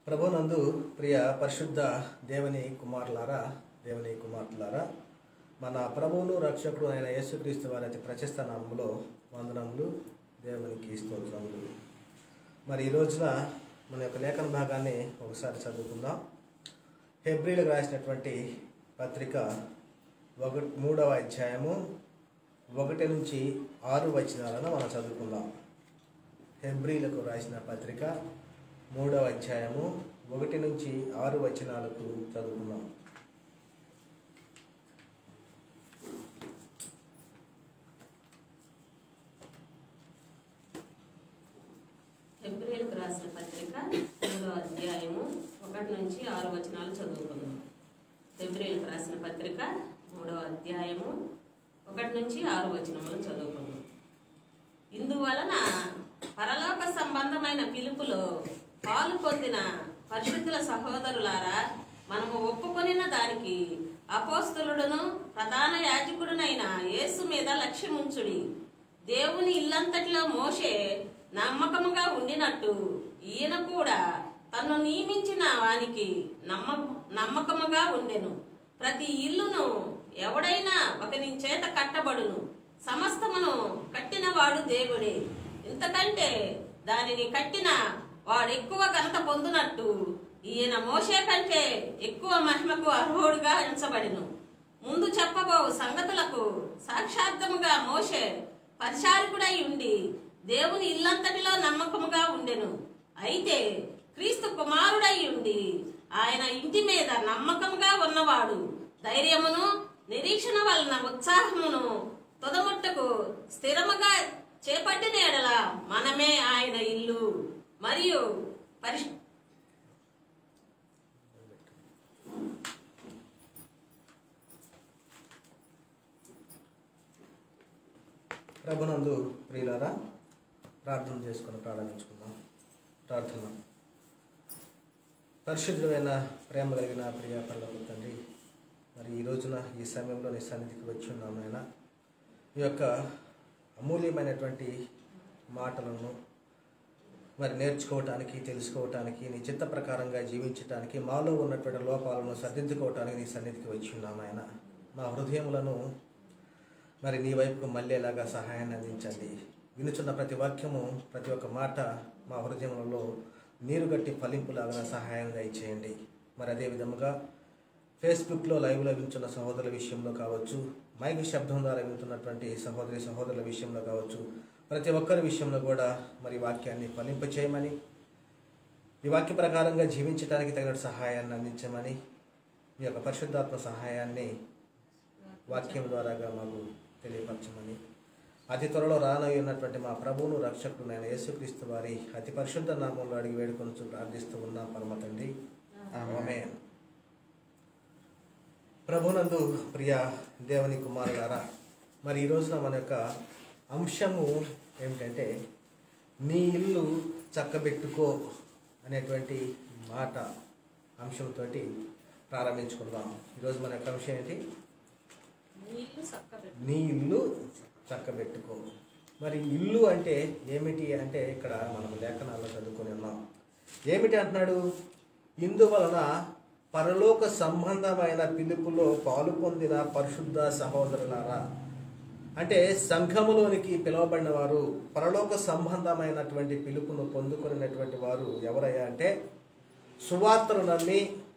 ప్రభునందు ప్రియ పరిశుద్ధ దేవుని కుమారులారా దేవుని కుమార్తెలారా మన ప్రభువును రక్షకుడు అయిన యేసుక్రీస్తు వారి అతి ప్రశస్త నామములో వందనములు దేవునికి స్తోత్రములు మరి ఈ రోజున మన యొక్క లేఖన భాగాన్ని ఒకసారి చదువుకుందాం హెబ్రిలకు రాసినటువంటి పత్రిక ఒక మూడవ అధ్యాయము ఒకటి నుంచి ఆరు వచనాలను మనం చదువుకుందాం హెబ్రిలకు రాసిన పత్రిక మూడవ అధ్యాయము ఒకటి నుంచి ఆరు వచనాలకు చదువుకుందాం ఫిబ్రవరికి రాసిన పత్రిక మూడో అధ్యాయము ఒకటి నుంచి ఆరు వచనాలు చదువుకుందాం ఫిబ్రవరికి రాసిన పత్రిక మూడో అధ్యాయము ఒకటి నుంచి ఆరు వచనములు చదువుకుందాం ఇందువలన పరలోక సంబంధమైన పిలుపులో పాలు పొందిన పరిశుద్ధుల సహోదరులారా మనము ఒప్పుకొనిన దానికి అపోస్తులుడును ప్రధాన యాజకుడునైన యేసు మీద లక్ష్యముంచుడి దేవుని ఇల్లంతటిలో మోషే నమ్మకముగా ఉండినట్టు ఈయన కూడా తను నియమించిన వానికి నమ్మ నమ్మకముగా ఉండెను ప్రతి ఇల్లును ఎవడైనా ఒకని చేత కట్టబడును సమస్తమును కట్టినవాడు దేవుడే ఇంతకంటే దానిని కట్టిన వాడు ఎక్కువ ఘనత పొందునట్టు ఈయన మోషే కంటే ఎక్కువ మహిమకు అర్హుడుగా ఎంచబడిను ముందు చెప్పబో సంగతులకు సాక్షార్థముగా మోషే పరిచారకుడై ఉండి దేవుని ఇల్లంతటిలో నమ్మకముగా ఉండెను అయితే క్రీస్తు కుమారుడై ఉండి ఆయన ఇంటి మీద నమ్మకముగా ఉన్నవాడు ధైర్యమును నిరీక్షణ వలన ఉత్సాహమును తుదముట్టకు స్థిరముగా చేపట్టిన ఎడల మనమే ఆయన ఇల్లు మరియు పరిశు ప్రభునందు ప్రియులారా ప్రార్థన చేసుకుని ప్రారంభించుకుందాం ప్రార్థన పరిశుద్ధమైన ప్రేమ కలిగిన ప్రియ పల్లవ తండ్రి మరి ఈ రోజున ఈ సమయంలో నీ సన్నిధికి వచ్చి ఉన్నాం నాయన ఈ యొక్క అమూల్యమైనటువంటి మాటలను మరి నేర్చుకోవటానికి తెలుసుకోవటానికి నీ చిత్త ప్రకారంగా జీవించటానికి మాలో ఉన్నటువంటి లోపాలను సర్దిద్దుకోవటానికి నీ సన్నిధికి వచ్చి ఉన్నాం ఆయన మా హృదయములను మరి నీ వైపుకు మళ్ళేలాగా సహాయాన్ని అందించండి వినుచున్న ప్రతి వాక్యము ప్రతి ఒక్క మాట మా హృదయములలో నీరు గట్టి ఫలింపులాగా సహాయం దయచేయండి మరి అదే విధముగా ఫేస్బుక్లో లైవ్లో వింటున్న సహోదరుల విషయంలో కావచ్చు మైక్ శబ్దం ద్వారా వింటున్నటువంటి సహోదరి సహోదరుల విషయంలో కావచ్చు ప్రతి ఒక్కరి విషయంలో కూడా మరి వాక్యాన్ని ఫలింపచేయమని ఈ వాక్య ప్రకారంగా జీవించడానికి తగిన సహాయాన్ని అందించమని మీ యొక్క పరిశుద్ధాత్మ సహాయాన్ని వాక్యం ద్వారాగా మాకు తెలియపరచమని అతి త్వరలో రానయ్యి ఉన్నటువంటి మా ప్రభువును రక్షకుడు నేను యేసుక్రీస్తు వారి అతి పరిశుద్ధ నామంలో అడిగి వేడుకొని ప్రార్థిస్తూ ఉన్నాం పరమ తండ్రి ఆమేన్ ప్రభునందు ప్రియ దేవుని కుమారులారా మరి ఈ రోజున మన యొక్క అంశము ఏమిటంటే నీ ఇల్లు చక్కబెట్టుకో అనేటువంటి మాట అంశంతో ప్రారంభించుకుందాం ఈరోజు మన యొక్క అంశం ఏంటి నీళ్లు చక్కబెట్టు నీ ఇల్లు చక్కబెట్టుకో మరి ఇల్లు అంటే ఏమిటి అంటే ఇక్కడ మనం లేఖనాల్లో చదువుకొని ఉన్నాం ఏమిటి అంటున్నాడు ఇందువలన పరలోక సంబంధమైన పిలుపులో పాలు పొందిన పరిశుద్ధ సహోదరులారా అంటే సంఘములోనికి పిలువబడిన వారు పరలోక సంబంధమైనటువంటి పిలుపును పొందుకున్నటువంటి వారు ఎవరయ్యా అంటే సువార్తను నమ్మి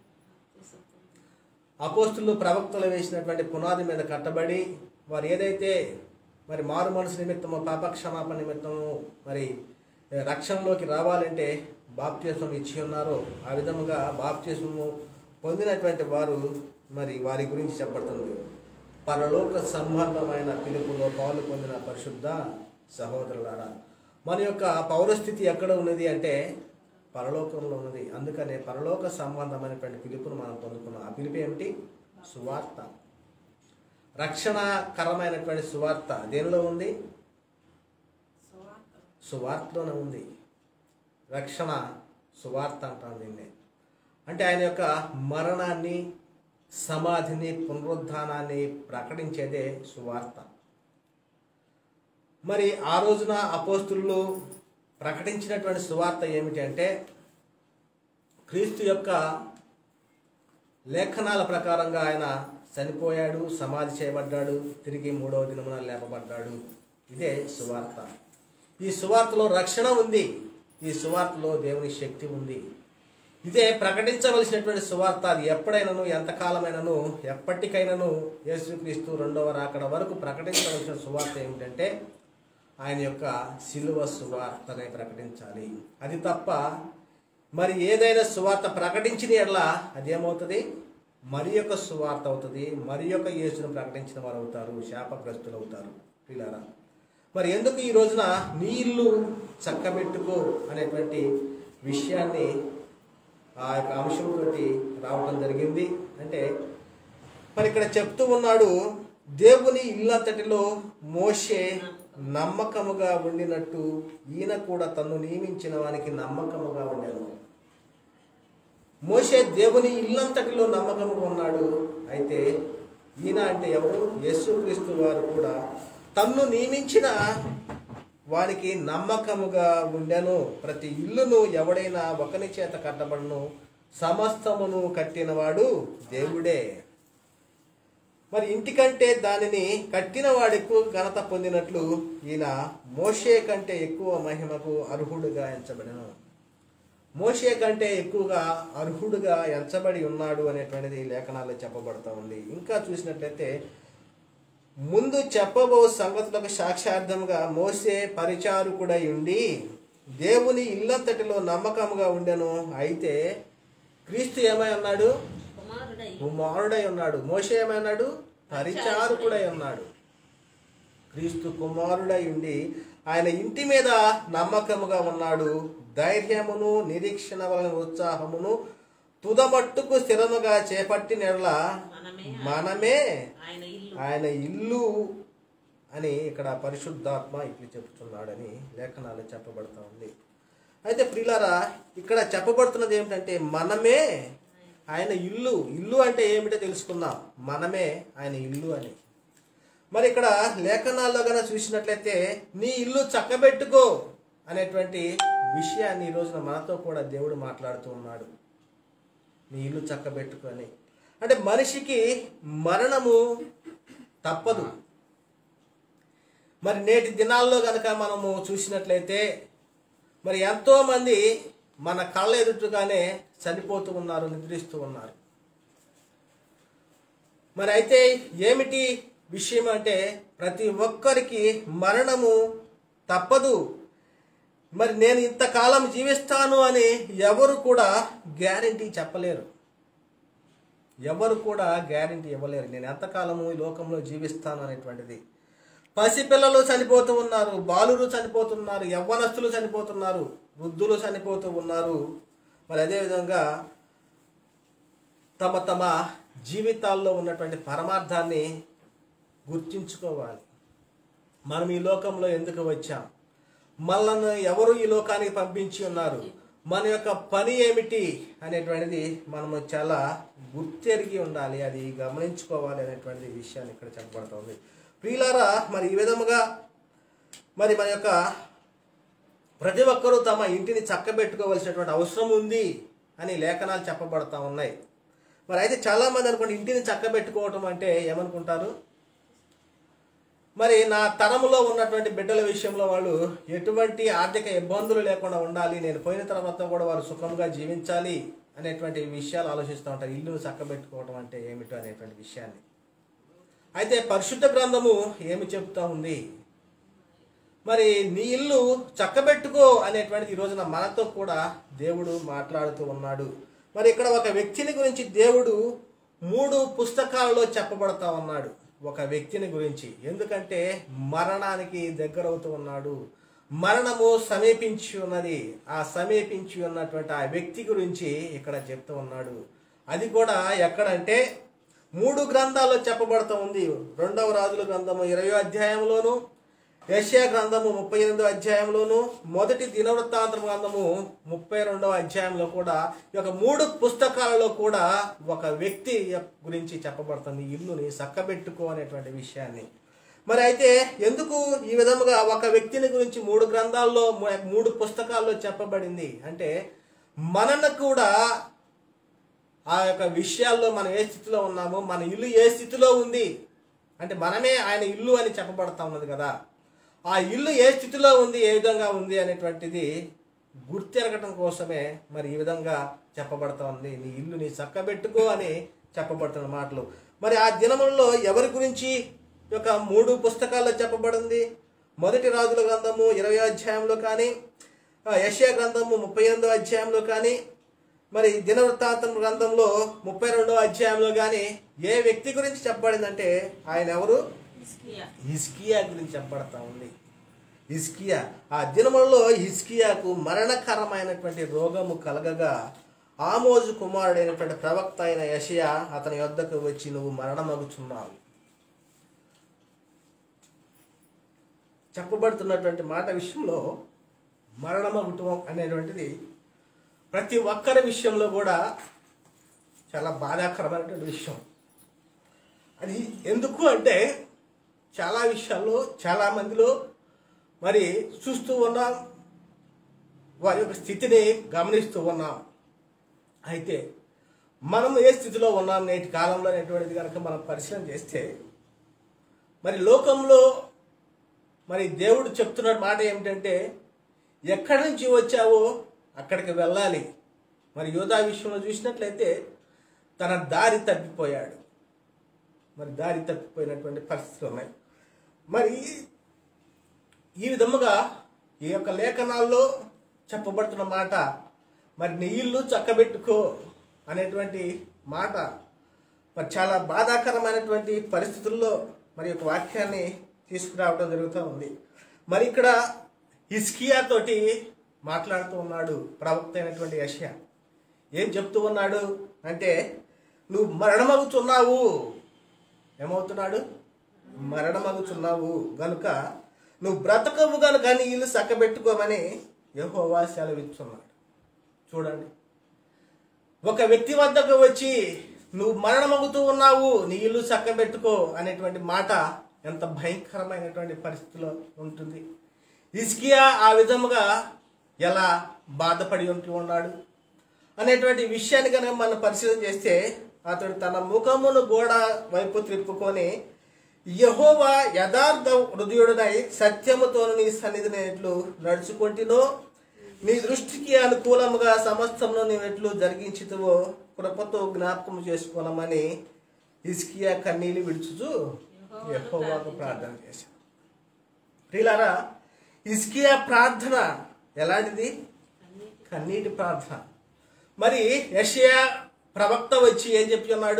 అపోస్తులు ప్రవక్తలు వేసినటువంటి పునాది మీద కట్టబడి వారు ఏదైతే మరి మారు మనసు నిమిత్తము పాపక్షమాపణ నిమిత్తము మరి ఏ, రక్షణలోకి రావాలంటే బాప్తిస్వం ఇచ్చి ఉన్నారో ఆ విధముగా బాప్తిస్వము పొందినటువంటి వారు మరి వారి గురించి చెప్పబడుతుంది పరలోక సంబంధమైన పిలుపులో పాలు పొందిన పరిశుద్ధ సహోదరులారా మన యొక్క పౌరస్థితి ఎక్కడ ఉన్నది అంటే పరలోకంలో ఉన్నది అందుకనే పరలోక సంబంధమైనటువంటి పిలుపును మనం పొందుకున్నాం ఆ పిలుపు ఏమిటి సువార్త రక్షణకరమైనటువంటి సువార్త దేనిలో ఉంది సువార్తలోనే ఉంది రక్షణ సువార్త అంటాం దీన్ని అంటే ఆయన యొక్క మరణాన్ని సమాధిని పునరుద్ధానాన్ని ప్రకటించేదే సువార్త మరి ఆ రోజున అపోస్తులు ప్రకటించినటువంటి సువార్త ఏమిటి అంటే క్రీస్తు యొక్క లేఖనాల ప్రకారంగా ఆయన చనిపోయాడు సమాధి చేయబడ్డాడు తిరిగి మూడవ దినమున లేపబడ్డాడు ఇదే సువార్త ఈ సువార్తలో రక్షణ ఉంది ఈ సువార్తలో దేవుని శక్తి ఉంది ఇదే ప్రకటించవలసినటువంటి సువార్త అది ఎప్పుడైనాను ఎంతకాలమైనను ఎప్పటికైనాను యేసుక్రీస్తు రెండవ రాకడ వరకు ప్రకటించవలసిన సువార్త ఏమిటంటే ఆయన యొక్క శిలువ సువార్తనే ప్రకటించాలి అది తప్ప మరి ఏదైనా సువార్త ప్రకటించిన ఎడలా అదేమవుతుంది మరి యొక్క సువార్త అవుతుంది మరి యొక్క యేసును ప్రకటించిన వారు అవుతారు శాపగ్రస్తులు అవుతారు పిల్లరా మరి ఎందుకు ఈ రోజున నీ ఇల్లు చక్కబెట్టుకో అనేటువంటి విషయాన్ని ఆ యొక్క అంశంతో రావడం జరిగింది అంటే మరి ఇక్కడ చెప్తూ ఉన్నాడు దేవుని ఇల్లంతటిలో మోషే నమ్మకముగా ఉండినట్టు ఈయన కూడా తన్ను నియమించిన వానికి నమ్మకముగా ఉండాను మోషే దేవుని ఇల్లంతటిలో నమ్మకముగా ఉన్నాడు అయితే ఈయన అంటే ఎవరు యేసుక్రీస్తు వారు కూడా తన్ను నియమించిన వానికి నమ్మకముగా ఉండెను ప్రతి ఇల్లును ఎవడైనా ఒకని చేత కట్టబడును సమస్తమును కట్టినవాడు దేవుడే మరి ఇంటికంటే దానిని కట్టిన వాడెక్కువ ఘనత పొందినట్లు ఈయన మోషే కంటే ఎక్కువ మహిమకు అర్హుడుగా ఎంచబడను మోషే కంటే ఎక్కువగా అర్హుడుగా ఎంచబడి ఉన్నాడు అనేటువంటిది లేఖనాల్లో చెప్పబడుతూ ఉంది ఇంకా చూసినట్లయితే ముందు చెప్పబో సంగతులకు సాక్షార్థముగా మోసే పరిచారకుడై ఉండి దేవుని ఇల్లంతటిలో నమ్మకముగా ఉండెను అయితే క్రీస్తు ఏమై ఉన్నాడు కుమారుడై కుమారుడై ఉన్నాడు మోషే ఏమన్నాడు పరిచారకుడై ఉన్నాడు క్రీస్తు కుమారుడై ఉండి ఆయన ఇంటి మీద నమ్మకముగా ఉన్నాడు ధైర్యమును నిరీక్షణ వలన ఉత్సాహమును తుదమట్టుకు స్థిరముగా చేపట్టినట్ల మనమే మనమే ఆయన ఇల్లు ఆయన ఇల్లు అని ఇక్కడ పరిశుద్ధాత్మ ఇట్లు చెప్తున్నాడని లేఖనాలు చెప్పబడతా ఉంది అయితే ప్రియులారా ఇక్కడ చెప్పబడుతున్నది ఏమిటంటే మనమే ఆయన ఇల్లు ఇల్లు అంటే ఏమిటో తెలుసుకుందాం మనమే ఆయన ఇల్లు అని మరి ఇక్కడ లేఖనాల్లో కనుక చూసినట్లయితే నీ ఇల్లు చక్కబెట్టుకో అనేటువంటి విషయాన్ని ఈ రోజున మనతో కూడా దేవుడు మాట్లాడుతూ ఉన్నాడు నీ ఇల్లు చక్కబెట్టుకో అని అంటే మనిషికి మరణము తప్పదు మరి నేటి దినాల్లో కనుక మనము చూసినట్లయితే మరి ఎంతోమంది మన కళ్ళ ఎదుటగానే చనిపోతూ ఉన్నారు నిద్రిస్తూ ఉన్నారు మరి అయితే ఏమిటి విషయం అంటే ప్రతి ఒక్కరికి మరణము తప్పదు మరి నేను ఇంతకాలం జీవిస్తాను అని ఎవరు కూడా గ్యారంటీ చెప్పలేరు ఎవరు కూడా గ్యారంటీ ఇవ్వలేరు నేను ఎంతకాలము ఈ లోకంలో జీవిస్తాను అనేటువంటిది పసిపిల్లలు చనిపోతూ ఉన్నారు బాలురు చనిపోతున్నారు యవ్వనస్తులు చనిపోతున్నారు వృద్ధులు చనిపోతూ ఉన్నారు మరి అదేవిధంగా తమ తమ జీవితాల్లో ఉన్నటువంటి పరమార్థాన్ని గుర్తించుకోవాలి మనం ఈ లోకంలో ఎందుకు వచ్చాం మనల్ని ఎవరు ఈ లోకానికి పంపించి ఉన్నారు మన యొక్క పని ఏమిటి అనేటువంటిది మనము చాలా గుర్తెరిగి ఉండాలి అది గమనించుకోవాలి అనేటువంటి విషయాన్ని ఇక్కడ చెప్పబడుతుంది ప్రియులారా మరి ఈ విధముగా మరి మన యొక్క ప్రతి ఒక్కరూ తమ ఇంటిని చక్కబెట్టుకోవలసినటువంటి అవసరం ఉంది అని లేఖనాలు చెప్పబడతా ఉన్నాయి మరి అయితే చాలామంది అనుకోండి ఇంటిని చక్కబెట్టుకోవటం అంటే ఏమనుకుంటారు మరి నా తరములో ఉన్నటువంటి బిడ్డల విషయంలో వాళ్ళు ఎటువంటి ఆర్థిక ఇబ్బందులు లేకుండా ఉండాలి నేను పోయిన తర్వాత కూడా వారు సుఖంగా జీవించాలి అనేటువంటి విషయాలు ఆలోచిస్తూ ఉంటారు ఇల్లును చక్కబెట్టుకోవటం అంటే ఏమిటో అనేటువంటి విషయాన్ని అయితే పరిశుద్ధ గ్రంథము ఏమి చెప్తా ఉంది మరి నీ ఇల్లు చక్కబెట్టుకో అనేటువంటిది ఈ రోజున మనతో కూడా దేవుడు మాట్లాడుతూ ఉన్నాడు మరి ఇక్కడ ఒక వ్యక్తిని గురించి దేవుడు మూడు పుస్తకాలలో చెప్పబడతా ఉన్నాడు ఒక వ్యక్తిని గురించి ఎందుకంటే మరణానికి దగ్గరవుతూ ఉన్నాడు మరణము సమీపించి ఉన్నది ఆ సమీపించి ఉన్నటువంటి ఆ వ్యక్తి గురించి ఇక్కడ చెప్తూ ఉన్నాడు అది కూడా ఎక్కడంటే మూడు గ్రంథాల్లో చెప్పబడుతూ ఉంది రెండవ రాజుల గ్రంథము ఇరవై అధ్యాయంలోను యెషయా గ్రంథము ముప్పై ఎనిమిదో అధ్యాయంలోను మొదటి దినవృత్తాంత గ్రంథము ముప్పై రెండవ అధ్యాయంలో కూడా ఈ యొక్క మూడు పుస్తకాలలో కూడా ఒక వ్యక్తి యొక్క గురించి చెప్పబడుతుంది ఇల్లుని చక్కబెట్టుకో అనేటువంటి విషయాన్ని మరి అయితే ఎందుకు ఈ విధముగా ఒక వ్యక్తిని గురించి మూడు గ్రంథాల్లో ము- మూడు పుస్తకాల్లో చెప్పబడింది అంటే మనల్ని కూడా ఆ యొక్క విషయాల్లో మనం ఏ స్థితిలో ఉన్నామో మన ఇల్లు ఏ స్థితిలో ఉంది అంటే మనమే ఆయన ఇల్లు అని చెప్పబడతా ఉన్నది కదా ఆ ఇల్లు ఏ స్థితిలో ఉంది ఏ విధంగా ఉంది అనేటువంటిది గుర్తెరగటం కోసమే మరి ఈ విధంగా చెప్పబడతా ఉంది నీ ఇల్లు నీ చక్కబెట్టుకో అని చెప్పబడుతున్న మాటలు మరి ఆ దినములలో ఎవరి గురించి ఈ యొక్క మూడు పుస్తకాల్లో చెప్పబడింది మొదటి రాజుల గ్రంథము ఇరవై అధ్యాయంలో కానీ ఆ, యెషయా గ్రంథము ముప్పై ఎనిమిదో అధ్యాయంలో కానీ మరి దినవృత్తాంతం గ్రంథంలో ముప్పై రెండో అధ్యాయంలో కానీ ఏ వ్యక్తి గురించి చెప్పబడిందంటే ఆయన ఎవరు హిజ్కియా. హిస్కియా గురించి చెప్పబడతా ఉంది హిస్కియా ఆ దినములలో హిస్కియాకు మరణకరమైనటువంటి రోగము కలగగా ఆమోజు కుమారుడైనటువంటి ప్రవక్త అయిన యషయా అతని యొద్దకు వచ్చి నువ్వు మరణమగుచున్నావు చెప్పబడుతున్నటువంటి మాట విషయంలో మరణమగుటం అనేటువంటిది ప్రతి ఒక్కరి విషయంలో కూడా చాలా బాధాకరమైనటువంటి విషయం అది ఎందుకు అంటే చాలా విషయాల్లో చాలా మందిలో మరి చూస్తూ ఉన్నాం వారి యొక్క స్థితిని గమనిస్తూ ఉన్నాం అయితే మనం ఏ స్థితిలో ఉన్నాం నేటి కాలంలో అనేటువంటిది కనుక మనం పరిశీలన చేస్తే మరి లోకంలో మరి దేవుడు చెప్తున్న మాట ఏమిటంటే ఎక్కడి నుంచి వచ్చావో అక్కడికి వెళ్ళాలి మరి యోధా విషయంలో చూసినట్లయితే తన దారి తప్పిపోయాడు మరి దారి తప్పిపోయినటువంటి పరిస్థితులు ఉన్నాయి మరి ఈ విధముగా ఈ యొక్క లేఖనాల్లో చెప్పబడుతున్న మాట మరి నీ ఇల్లు చక్కబెట్టుకో అనేటువంటి మాట మరి చాలా బాధాకరమైనటువంటి పరిస్థితుల్లో మరి యొక్క వాక్యాన్ని తీసుకురావడం జరుగుతూ ఉంది మరి ఇక్కడ హిస్కియా తోటి మాట్లాడుతూ ఉన్నాడు ప్రవక్త అయినటువంటి యషయా ఏం చెప్తూ ఉన్నాడు అంటే నువ్వు మరణమవుతున్నావు ఏమవుతున్నాడు మరణమగుచున్నావు గనుక నువ్వు బ్రతకవు గనుక నీ ఇల్లు చక్కబెట్టుకోమని యెహోవా సెలవిస్తున్నాడు చూడండి ఒక వ్యక్తి వద్దకు వచ్చి నువ్వు మరణమవుతూ ఉన్నావు నీ ఇల్లు చక్కబెట్టుకో అనేటువంటి మాట ఎంత భయంకరమైనటువంటి పరిస్థితిలో ఉంటుంది ఇస్కియా ఆ విధముగా ఎలా బాధపడి ఉంటూ ఉన్నాడు అనేటువంటి విషయాన్ని కనుక మనం పరిశీలన చేస్తే అతడు తన ముఖమును గోడ వైపు త్రిప్పుకొని యహోవా యథార్థ హృదయుడనై సత్యముతో నీ సన్నిధిని ఎట్లు నడుచుకుంటునో నీ దృష్టికి అనుకూలముగా సమస్తమును నీవెట్లు జరిగించుతువో కృపతో జ్ఞాపకం చేసుకోనమని ఇస్కియా కన్నీళ్ళు విడుచుచు యహోవాకు ప్రార్థన చేశాడు ప్రియులారా ఇస్కియా ప్రార్థన ఎలాంటిది కన్నీటి ప్రార్థన మరి యషయా ప్రవక్త వచ్చి ఏం చెప్పి ఉన్నాడు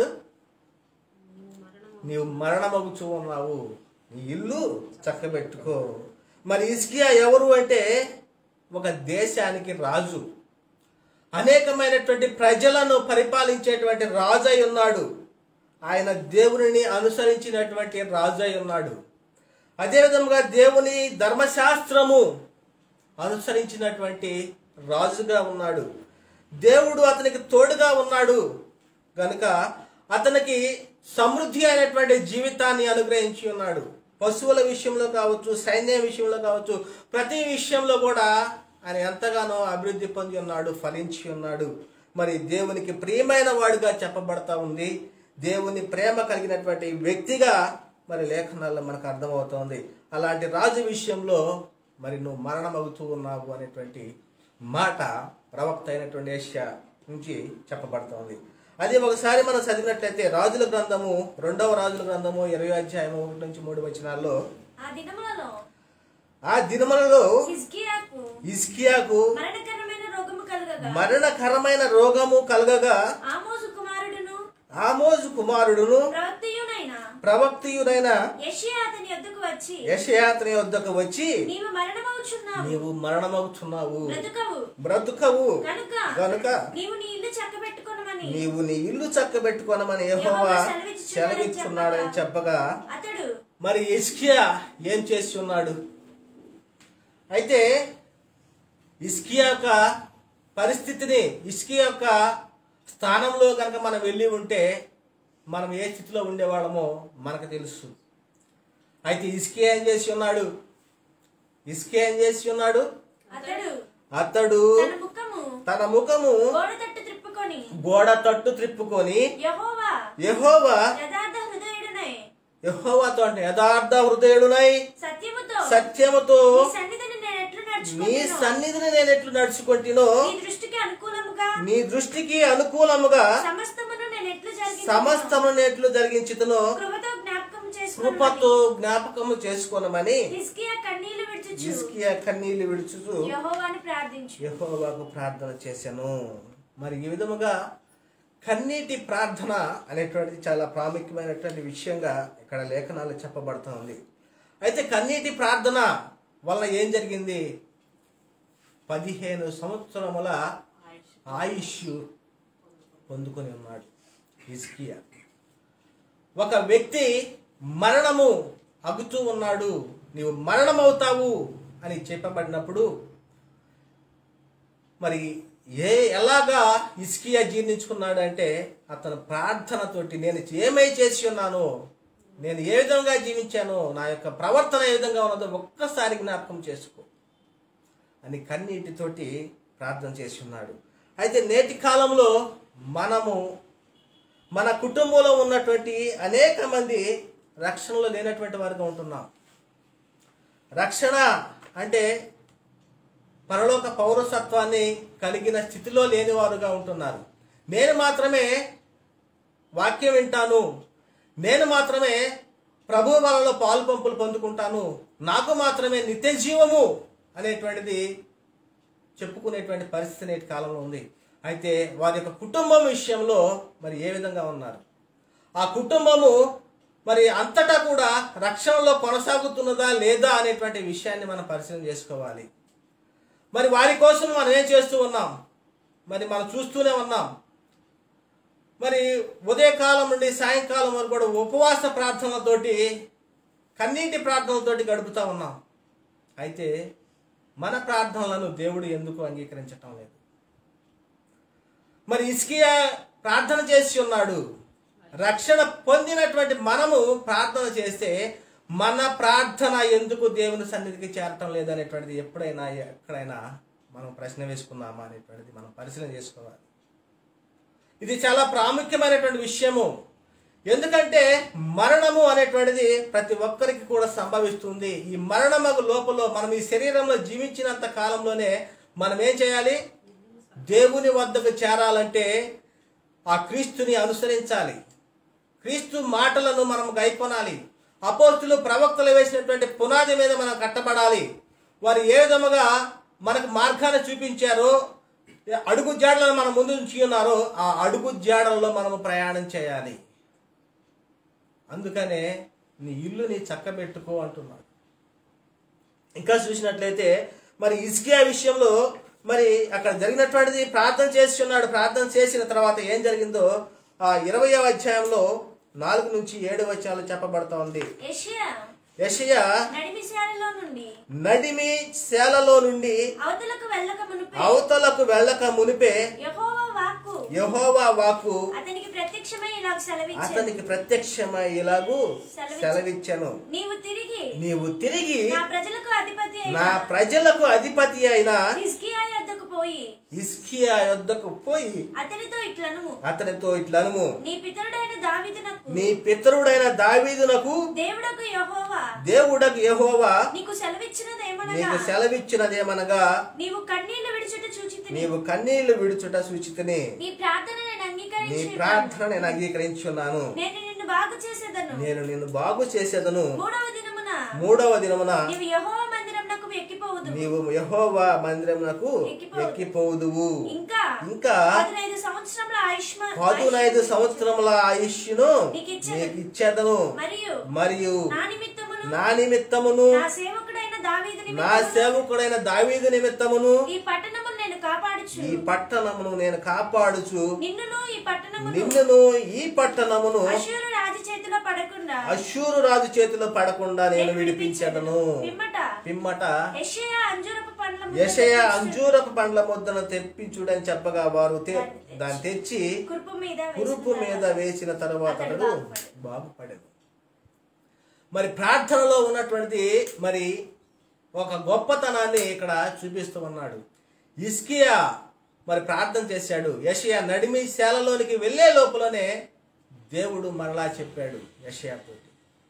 నీవు మరణమగుచూ ఉన్నావు నీ ఇల్లు చక్కబెట్టుకో మరి ఇస్కియా ఎవరు అంటే ఒక దేశానికి రాజు అనేకమైనటువంటి ప్రజలను పరిపాలించేటువంటి రాజు అయి ఉన్నాడు ఆయన దేవునిని అనుసరించినటువంటి రాజు అయి ఉన్నాడు అదేవిధంగా దేవుని ధర్మశాస్త్రము అనుసరించినటువంటి రాజుగా ఉన్నాడు దేవుడు అతనికి తోడుగా ఉన్నాడు గనుక అతనికి సమృద్ధి అయినటువంటి జీవితాన్ని అనుగ్రహించి ఉన్నాడు పశువుల విషయంలో కావచ్చు సైన్యం విషయంలో కావచ్చు ప్రతి విషయంలో కూడా ఆయన ఎంతగానో అభివృద్ధి పొంది ఉన్నాడు ఫలించి ఉన్నాడు మరి దేవునికి ప్రియమైన వాడుగా చెప్పబడతా ఉంది దేవుని ప్రేమ కలిగినటువంటి వ్యక్తిగా మరి లేఖనాల్లో మనకు అర్థమవుతోంది అలాంటి రాజు విషయంలో మరి నువ్వు మరణమవుతూ ఉన్నావు అనేటువంటి మాట ప్రవక్త అయినటువంటి ఏషియా నుంచి చెప్పబడుతోంది అది ఒకసారి మనం చదివినట్లయితే రాజుల గ్రంథము రెండవ రాజుల గ్రంథము ఇరవై అధ్యాయము ఒకటి నుంచి మూడు వచనాల్లో ఆ దినములలో ఆ దినములలో హిజ్కియాకు ఇస్కియాకు మరణకరమైన రోగము కలగగా మరణకరమైన రోగము కలగగా ఆమోజు కుమారుడును ఆమోజు కుమారుడును ప్రవక్తయునైన ప్రవక్తియుడైన యెషయా అతని యొద్దకు వచ్చి యశయాత్రి వద్దకు వచ్చి నీవు మరణమవుచున్నావు నీవు మరణమవుతున్నావు బ్రతుకవు బ్రతుకవు కనుక గనుక నీవు నీ ఇల్లు చక్కబెట్టుకొనమని నీవు నీ ఇల్లు చక్కబెట్టుకోనమని యెహోవా సెలవిచ్చున్నాడని చెప్పగా అతడు మరి ఇస్కియా ఏం చేసి ఉన్నాడు అయితే ఇస్కియా యొక్క పరిస్థితిని ఇస్కియా యొక్క స్థానంలో కనుక మనం వెళ్ళి ఉంటే మనం ఏ స్థితిలో ఉండేవాళ్ళమో మనకు తెలుసు అయితే ఇస్కియా ఏం చేసి ఉన్నాడు ఇస్కియా ఏం చేసి ఉన్నాడు అతడు అతడు తన ముఖము తన ముఖము గోడ తట్టు త్రిప్పుకొని గోడ తట్టు త్రిప్పుకొని యహోవా యెహోవా యథార్థ హృదయుడునై యెహోవాతో అంటే యథార్థ హృదయుడునై సత్యముతో సత్యముతో నీ సన్నిధిని నేను ఎట్లు నీ నడుచుకుంటున్నాను సన్నిధిని నేను ఎట్లు నడుచుకుంటునో నీ దృష్టికి అనుకూలముగా నీ దృష్టికి అనుకూలముగా సమస్తమును నేను ఎట్లు జరిగి సమస్తమును ఎట్లు జరిగించుతునో కృపతో జ్ఞాపకం కృపతో చేసుకుని జ్ఞాపకము చేసుకోనమని హిస్కియా కన్నీళ్లు విడుచుచు ఇస్కియా కన్నీళ్లు విడుచుచు యెహోవాను ప్రార్థించు యెహోవాకు ప్రార్థన చేశాను మరి ఈ విధముగా కన్నీటి ప్రార్థన అనేటువంటిది చాలా ప్రాముఖ్యమైనటువంటి విషయంగా ఇక్కడ లేఖనాలు చెప్పబడుతూ ఉంది అయితే కన్నీటి ప్రార్థన వల్ల ఏం జరిగింది పదిహేను సంవత్సరముల ఆయుష్ పొందుకొని ఉన్నాడు హిజ్కియా ఒక వ్యక్తి మరణము అగుతూ ఉన్నాడు నీవు మరణమవుతావు అని చెప్పబడినప్పుడు మరి ఏ ఎలాగా ఇస్కియా జీర్ణించుకున్నాడు అంటే అతను ప్రార్థనతోటి నేను ఏమై చేసి ఉన్నాను నేను ఏ విధంగా జీవించాను నా యొక్క ప్రవర్తన ఏ విధంగా ఉన్నదో ఒక్కసారి జ్ఞాపకం చేసుకో అని కన్నీటితోటి ప్రార్థన చేసి ఉన్నాడు అయితే నేటి కాలంలో మనము మన కుటుంబంలో ఉన్నటువంటి అనేక మంది రక్షణలో లేనటువంటి వారుగా ఉంటున్నాం రక్షణ అంటే పరలోక పౌరసత్వాన్ని కలిగిన స్థితిలో లేనివారుగా ఉంటున్నారు నేను మాత్రమే వాక్యం వింటాను నేను మాత్రమే ప్రభు వలలో పాలు పంపులు పొందుకుంటాను నాకు మాత్రమే నిత్య జీవము అనేటువంటిది చెప్పుకునేటువంటి పరిస్థితి నేటి కాలంలో ఉంది అయితే వారి యొక్క కుటుంబం విషయంలో మరి ఏ విధంగా ఉన్నారు ఆ కుటుంబము మరి అంతటా కూడా రక్షణలో కొనసాగుతున్నదా లేదా అనేటువంటి విషయాన్ని మనం పరిశీలన చేసుకోవాలి మరి వారి కోసం మనం ఏం చేస్తూ ఉన్నాం మరి మనం చూస్తూనే ఉన్నాం మరి ఉదయకాలం నుండి సాయంకాలం వరకు కూడా ఉపవాస ప్రార్థనలతోటి కన్నీటి ప్రార్థనలతోటి గడుపుతా ఉన్నాం అయితే మన ప్రార్థనలను దేవుడు ఎందుకు అంగీకరించటం లేదు మరి ఇస్కియా ప్రార్థన చేసి ఉన్నాడు రక్షణ పొందినటువంటి మనము ప్రార్థన చేస్తే మన ప్రార్థన ఎందుకు దేవుని సన్నిధికి చేరటం లేదనేటువంటిది ఎప్పుడైనా ఎక్కడైనా మనం ప్రశ్న వేసుకున్నామా అనేటువంటిది మనం పరిశీలన చేసుకోవాలి ఇది చాలా ప్రాముఖ్యమైనటువంటి విషయము ఎందుకంటే మరణము అనేటువంటిది ప్రతి ఒక్కరికి కూడా సంభవిస్తుంది ఈ మరణమగు లోపల మనం ఈ శరీరంలో జీవించినంత కాలంలోనే మనం ఏం చేయాలి దేవుని వద్దకు చేరాలంటే ఆ క్రీస్తుని అనుసరించాలి క్రీస్తు మాటలను మనం గైకొనాలి అపోస్తులు ప్రవక్తలు వేసినటువంటి పునాది మీద మనం కట్టబడాలి వారు ఏ విధముగా మనకు మార్గాన్ని చూపించారో అడుగు జాడలను మన ముందు ఉంచి ఉన్నారో ఆ అడుగు జాడల్లో మనము ప్రయాణం చేయాలి అందుకనే నీ ఇల్లుని చక్కబెట్టుకో అంటున్నాడు ఇంకా చూసినట్లయితే మరి ఇస్కియా విషయంలో మరి అక్కడ జరిగినటువంటిది ప్రార్థన చేసి ఉన్నాడు ప్రార్థన చేసిన తర్వాత ఏం జరిగిందో ఆ ఇరవయో అధ్యాయంలో నాలుగు నుంచి ఏడు వచ్చాలు చెప్పబడతా ఉంది యెషయా యషయ నడిమిశాలలో నుండి నడిమి శాలలో నుండి అవతలకు వెళ్ళక మునిపే అవతలకు వెళ్ళక మునిపే యెహోవా వాక్కు యహోవా వాకు అతనికి ప్రత్యక్షమై ఇలా సెలవిచ్చాను అతనికి ప్రత్యక్షమై ఇలాగూ సెలవిచ్చాను నీవు తిరిగి నీవు తిరిగి నా ప్రజలకు అధిపతి అయిన నా ప్రజలకు అధిపతి అయిన హిజ్కియా యొద్దకు పోయి ఇస్కియా యొద్దకు పోయి అతనితో ఇట్లను అతనితో ఇట్లనుము నీ పితరుడైన దావీదునకు నీ పితరుడైన దావీదునకు దేవుడకు యెహోవా దేవుడకు యెహోవా నీకు సెలవిచ్చినదేమనగా నీకు సెలవిచ్చినదేమనగా నీవు కన్నీళ్లు విడిచుట చూచితిని నీవు కన్నీళ్లు విడుచుట సూచితని నీ ప్రార్థన నేను నీ అంగీకరించి ప్రార్థన నేను అంగీకరించున్నాను నేను నిన్ను బాగు చేసేదను నేను నిన్ను బాగు చేసేదను మూడవ దినమున మూడవ దినమున నీవు యెహోవా మందిరమునకు ఎక్కిపోవుదు నీవు యెహోవా మందిరమునకు ఎక్కిపోవు. ఎక్కిపోదువు ఇంకా ఇంకా పదునైదు సంవత్సరముల ఆయుష్మా పదునైదు సంవత్సరముల ఆయుష్ను నీకు ఇచ్చేదను. నీకు ఇచ్చేదను మరియు మరియు నా నిమిత్తమును నా నిమిత్తమును నా సేవకుడైన దావీదు నా నిమిత్తమును సేవకుడైన దావీదు నిమిత్తమును ఈ పట్టణమును నేను కాపాడుచు ఈ పట్టణమును నేను కాపాడుచు నిన్నును ఈ పట్టణమును నిన్నును ఈ పట్టణమును అశూరు రాజు చేతిలో పడకుండా అశూరు రాజు చేతిలో పడకుండా నేను విడిపించదను పిమ్మట పిమ్మట యెషయా అంజూరపు పండ్ల ముద్ద యెషయ తెప్పించు. అంజూరపు పండ్ల ముద్దను తెప్పించుడని చెప్పగా వారు తె- దాన్ని తెచ్చి కురుపు మీద వేసిన కురుపు మీద తర్వాత వేసిన తర్వాత అతడు అతడు బాగుపడెను. బాగుపడేది మరి ప్రార్థనలో ఉన్నటువంటిది మరి ఒక గొప్పతనాన్ని ఇక్కడ చూపిస్తూ ఉన్నాడు ఇస్కియా మరి ప్రార్థన చేశాడు యషయా నడిమి శాలలోనికి వెళ్ళే లోపలనే దేవుడు మరలా చెప్పాడు యషయాతోటి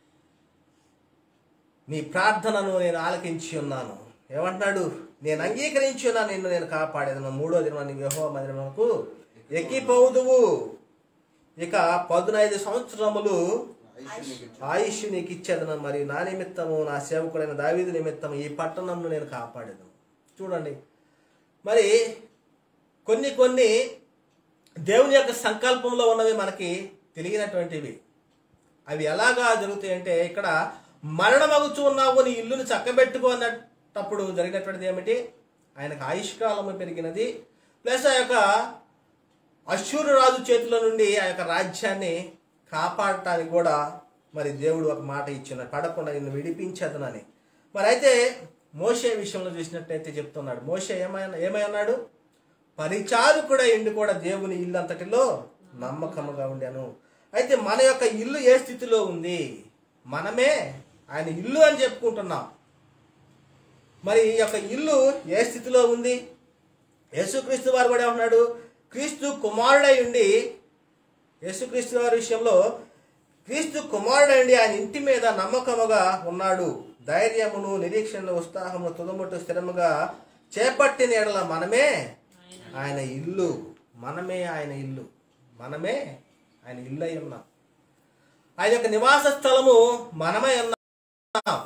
నీ ప్రార్థనను నేను ఆలకించి ఉన్నాను ఏమంటున్నాడు నేను అంగీకరించి ఉన్నాను నిన్ను నేను కాపాడేదను మూడో దినం యహో మందిరమునకు ఎక్కిపోదువు ఇక పదునైదు సంవత్సరములు ఆయుష్ నీకు ఇచ్చేదను మరి నా నిమిత్తము నా సేవకుడైన దావీదు నిమిత్తము ఈ పట్టణంను నేను కాపాడేదను చూడండి మరి కొన్ని కొన్ని దేవుని యొక్క సంకల్పంలో ఉన్నవి మనకి తెలియనటువంటివి అవి ఎలాగా జరుగుతాయంటే ఇక్కడ మరణమగుచు ఉన్నావు నీ ఇల్లుని చక్కబెట్టుకో అన్నటప్పుడు జరిగినటువంటిది ఏమిటి ఆయనకు ఆయుష్కాలము పెరిగినది ప్లస్ ఆ యొక్క అశ్షూరు రాజు చేతిలో నుండి ఆ యొక్క రాజ్యాన్ని కాపాడటానికి కూడా మరి దేవుడు ఒక మాట ఇచ్చిన పడకుండా నిన్ను విడిపించదనని మరి అయితే మోషే విషయంలో చూసినట్టయితే చెప్తున్నాడు మోషే ఏమైనా ఏమై అన్నాడు పరిచారకుడ ఇండి కూడా దేవుని ఇల్లు అంతటిలో నమ్మకముగా ఉండాను అయితే మన యొక్క ఇల్లు ఏ స్థితిలో ఉంది మనమే ఆయన ఇల్లు అని చెప్పుకుంటున్నాం మరి ఈ యొక్క ఇల్లు ఏ స్థితిలో ఉంది యేసుక్రీస్తు వారు కూడా ఏమన్నాడు క్రీస్తు కుమారుడై ఉండి యేసుక్రీస్తు వారి విషయంలో క్రీస్తు కుమారుడై ఉండి ఆయన ఇంటి మీద నమ్మకముగా ఉన్నాడు ధైర్యమును నిరీక్షణను ఉత్సాహమును తుదముట్టు స్థిరముగా చేపట్టిన ఎడల మనమే ఆయన ఇల్లు మనమే ఆయన ఇల్లు మనమే ఆయన ఇల్లు అయి ఉన్నాం ఆయన యొక్క నివాస స్థలము మనమే ఉన్నాం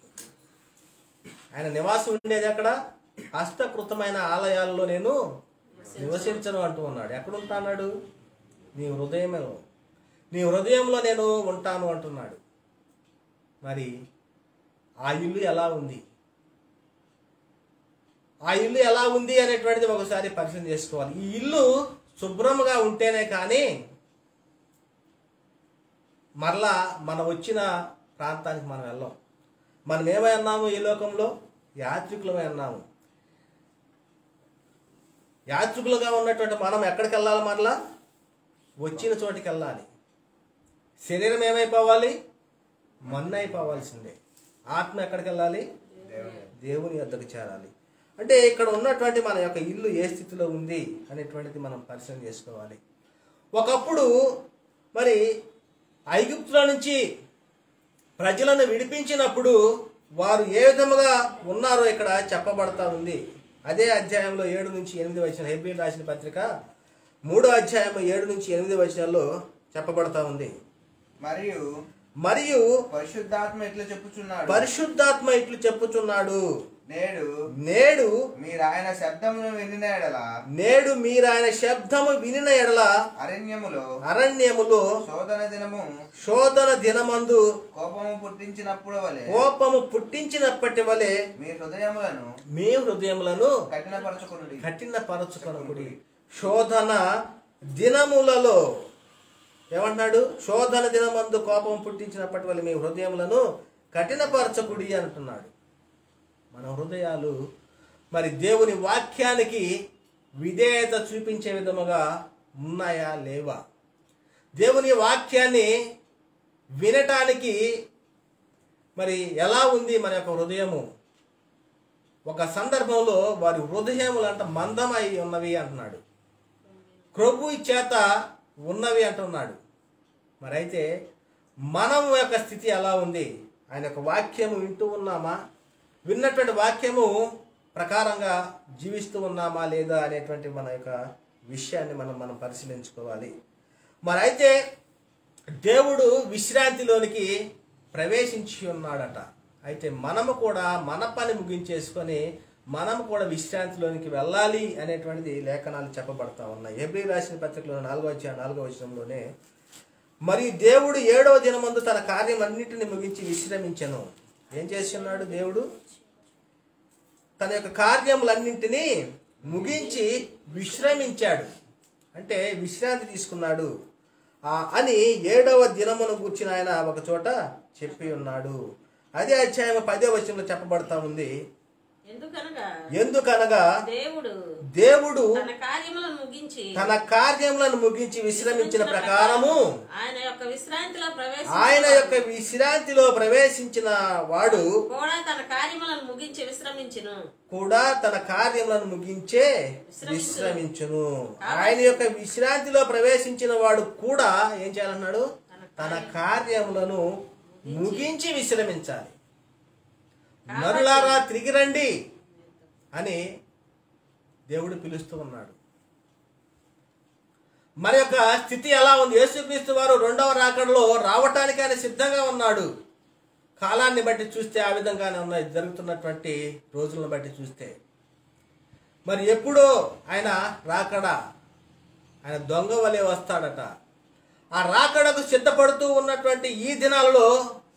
ఆయన నివాసం ఉండేది అక్కడ హస్తకృతమైన ఆలయాల్లో నేను నివసించను అంటూ ఉన్నాడు ఎక్కడ ఉంటాడు నీ హృదయంలో నీ హృదయంలో నేను ఉంటాను అంటున్నాడు మరి ఆ ఇల్లు ఎలా ఉంది ఆ ఇల్లు ఎలా ఉంది అనేటువంటిది ఒకసారి పరిశీలన చేసుకోవాలి ఈ ఇల్లు శుభ్రంగా ఉంటేనే కానీ మరలా మనం వచ్చిన ప్రాంతానికి మనం వెళ్ళాం మనం ఏమై అన్నాము ఈ లోకంలో యాత్రికులమై అన్నాము యాత్రికులుగా ఉన్నటువంటి మనం ఎక్కడికి వెళ్ళాలి మరలా వచ్చిన చోటికి వెళ్ళాలి శరీరం ఏమైపోవాలి మన్ను అయిపోవాల్సిందే ఆత్మ ఎక్కడికి వెళ్ళాలి దేవుని వద్దకు చేరాలి అంటే ఇక్కడ ఉన్నటువంటి మన యొక్క ఇల్లు ఏ స్థితిలో ఉంది అనేటువంటిది మనం పరిశీలన చేసుకోవాలి ఒకప్పుడు మరి ఐగుప్తుల నుంచి ప్రజలను విడిపించినప్పుడు వారు ఏ విధముగా ఉన్నారో ఇక్కడ చెప్పబడతా ఉంది అదే అధ్యాయంలో ఏడు నుంచి ఎనిమిది వచ్చిన హెబ్రిల్ రాసిన పత్రిక మూడో అధ్యాయం ఏడు నుంచి ఎనిమిది వచనాల్లో చెప్పబడతా ఉంది మరియు మరియు పరిశుద్ధాత్మ ఇట్లా చెప్పుచున్నాడు పరిశుద్ధాత్మ ఇట్లు చెప్పుచున్నాడు నేడు నేడు మీరు ఆయన శబ్దమును వినిన ఎడల నేడు మీరు ఆయన శబ్దము వినిన ఎడల అరణ్యములో అరణ్యములో శోధన దినము శోధన దినమందు కోపము పుట్టించినప్పుడు వలె కోపము పుట్టించినప్పటి వలె మీ హృదయములను మీ హృదయములను కఠినపరచుకునుడి కఠినపరచుకొనకుడి శోధన దినములలో ఏమంటున్నాడు శోధన దినమందు కోపం పుట్టించినప్పటి వల్ల మీ హృదయములను కఠినపరచకుడి అంటున్నాడు మన హృదయాలు మరి దేవుని వాక్యానికి విధేయత చూపించే విధముగా ఉన్నాయా లేవా దేవుని వాక్యాన్ని వినటానికి మరి ఎలా ఉంది మన యొక్క హృదయము ఒక సందర్భంలో వారి హృదయములు అంట మందమై ఉన్నవి అంటున్నాడు క్రొవ్వు చేత ఉన్నవి అంటున్నాడు మరైతే మనం యొక్క స్థితి ఎలా ఉంది ఆయన యొక్క వాక్యము వింటూ ఉన్నామా విన్నటువంటి వాక్యము ప్రకారంగా జీవిస్తూ ఉన్నామా లేదా అనేటువంటి మన యొక్క విషయాన్ని మనం మనం పరిశీలించుకోవాలి మరైతే దేవుడు విశ్రాంతిలోనికి ప్రవేశించి ఉన్నాడట అయితే మనము కూడా మన పని ముగించేసుకొని మనము కూడా విశ్రాంతిలోనికి వెళ్ళాలి అనేటువంటిది లేఖనాలు చెప్పబడతా ఉన్నాయి ఎబ్రి రాసిన పత్రికలో నాలుగో అధ్యాయం నాలుగో వచనంలోనే మరి దేవుడు ఏడవ దినమందు తన కార్యం అన్నిటిని ముగించి విశ్రమించను ఏం చేసి ఉన్నాడు దేవుడు తన యొక్క కార్యములన్నింటినీ ముగించి విశ్రమించాడు అంటే విశ్రాంతి తీసుకున్నాడు ఆ అని ఏడవ దినమును కూర్చిన ఆయన ఒక చోట చెప్పి ఉన్నాడు అదే అధ్యాయం పదే వచనంలో చెప్పబడతా ఉంది ఎందుకనగా ఎందుకనగా దేవుడు దేవుడు తన కార్యములను ముగించి తన కార్యములను ముగించి విశ్రమించిన ప్రకారము ఆయన యొక్క విశ్రాంతిలో ప్రవేశ ఆయన యొక్క విశ్రాంతిలో ప్రవేశించిన వాడు కూడా తన కార్యములను ముగించి విశ్రమించును కూడా తన కార్యములను ముగించే విశ్రమించును ఆయన యొక్క విశ్రాంతిలో ప్రవేశించిన వాడు కూడా ఏం చేయాలన్నాడు తన కార్యములను ముగించి విశ్రమించాలి నరులారా తిరిగి రండి అని దేవుడు పిలుస్తూ ఉన్నాడు మరి యొక్క స్థితి ఎలా ఉంది యేసుక్రీస్తు వారు రెండవ రాకడలో రావటానికి ఆయన సిద్ధంగా ఉన్నాడు కాలాన్ని బట్టి చూస్తే ఆ విధంగానే ఉన్నాయి జరుగుతున్నటువంటి రోజులను బట్టి చూస్తే మరి ఎప్పుడో ఆయన రాకడ ఆయన దొంగ వలె వస్తాడట ఆ రాకడకు సిద్ధపడుతూ ఉన్నటువంటి ఈ దినాలలో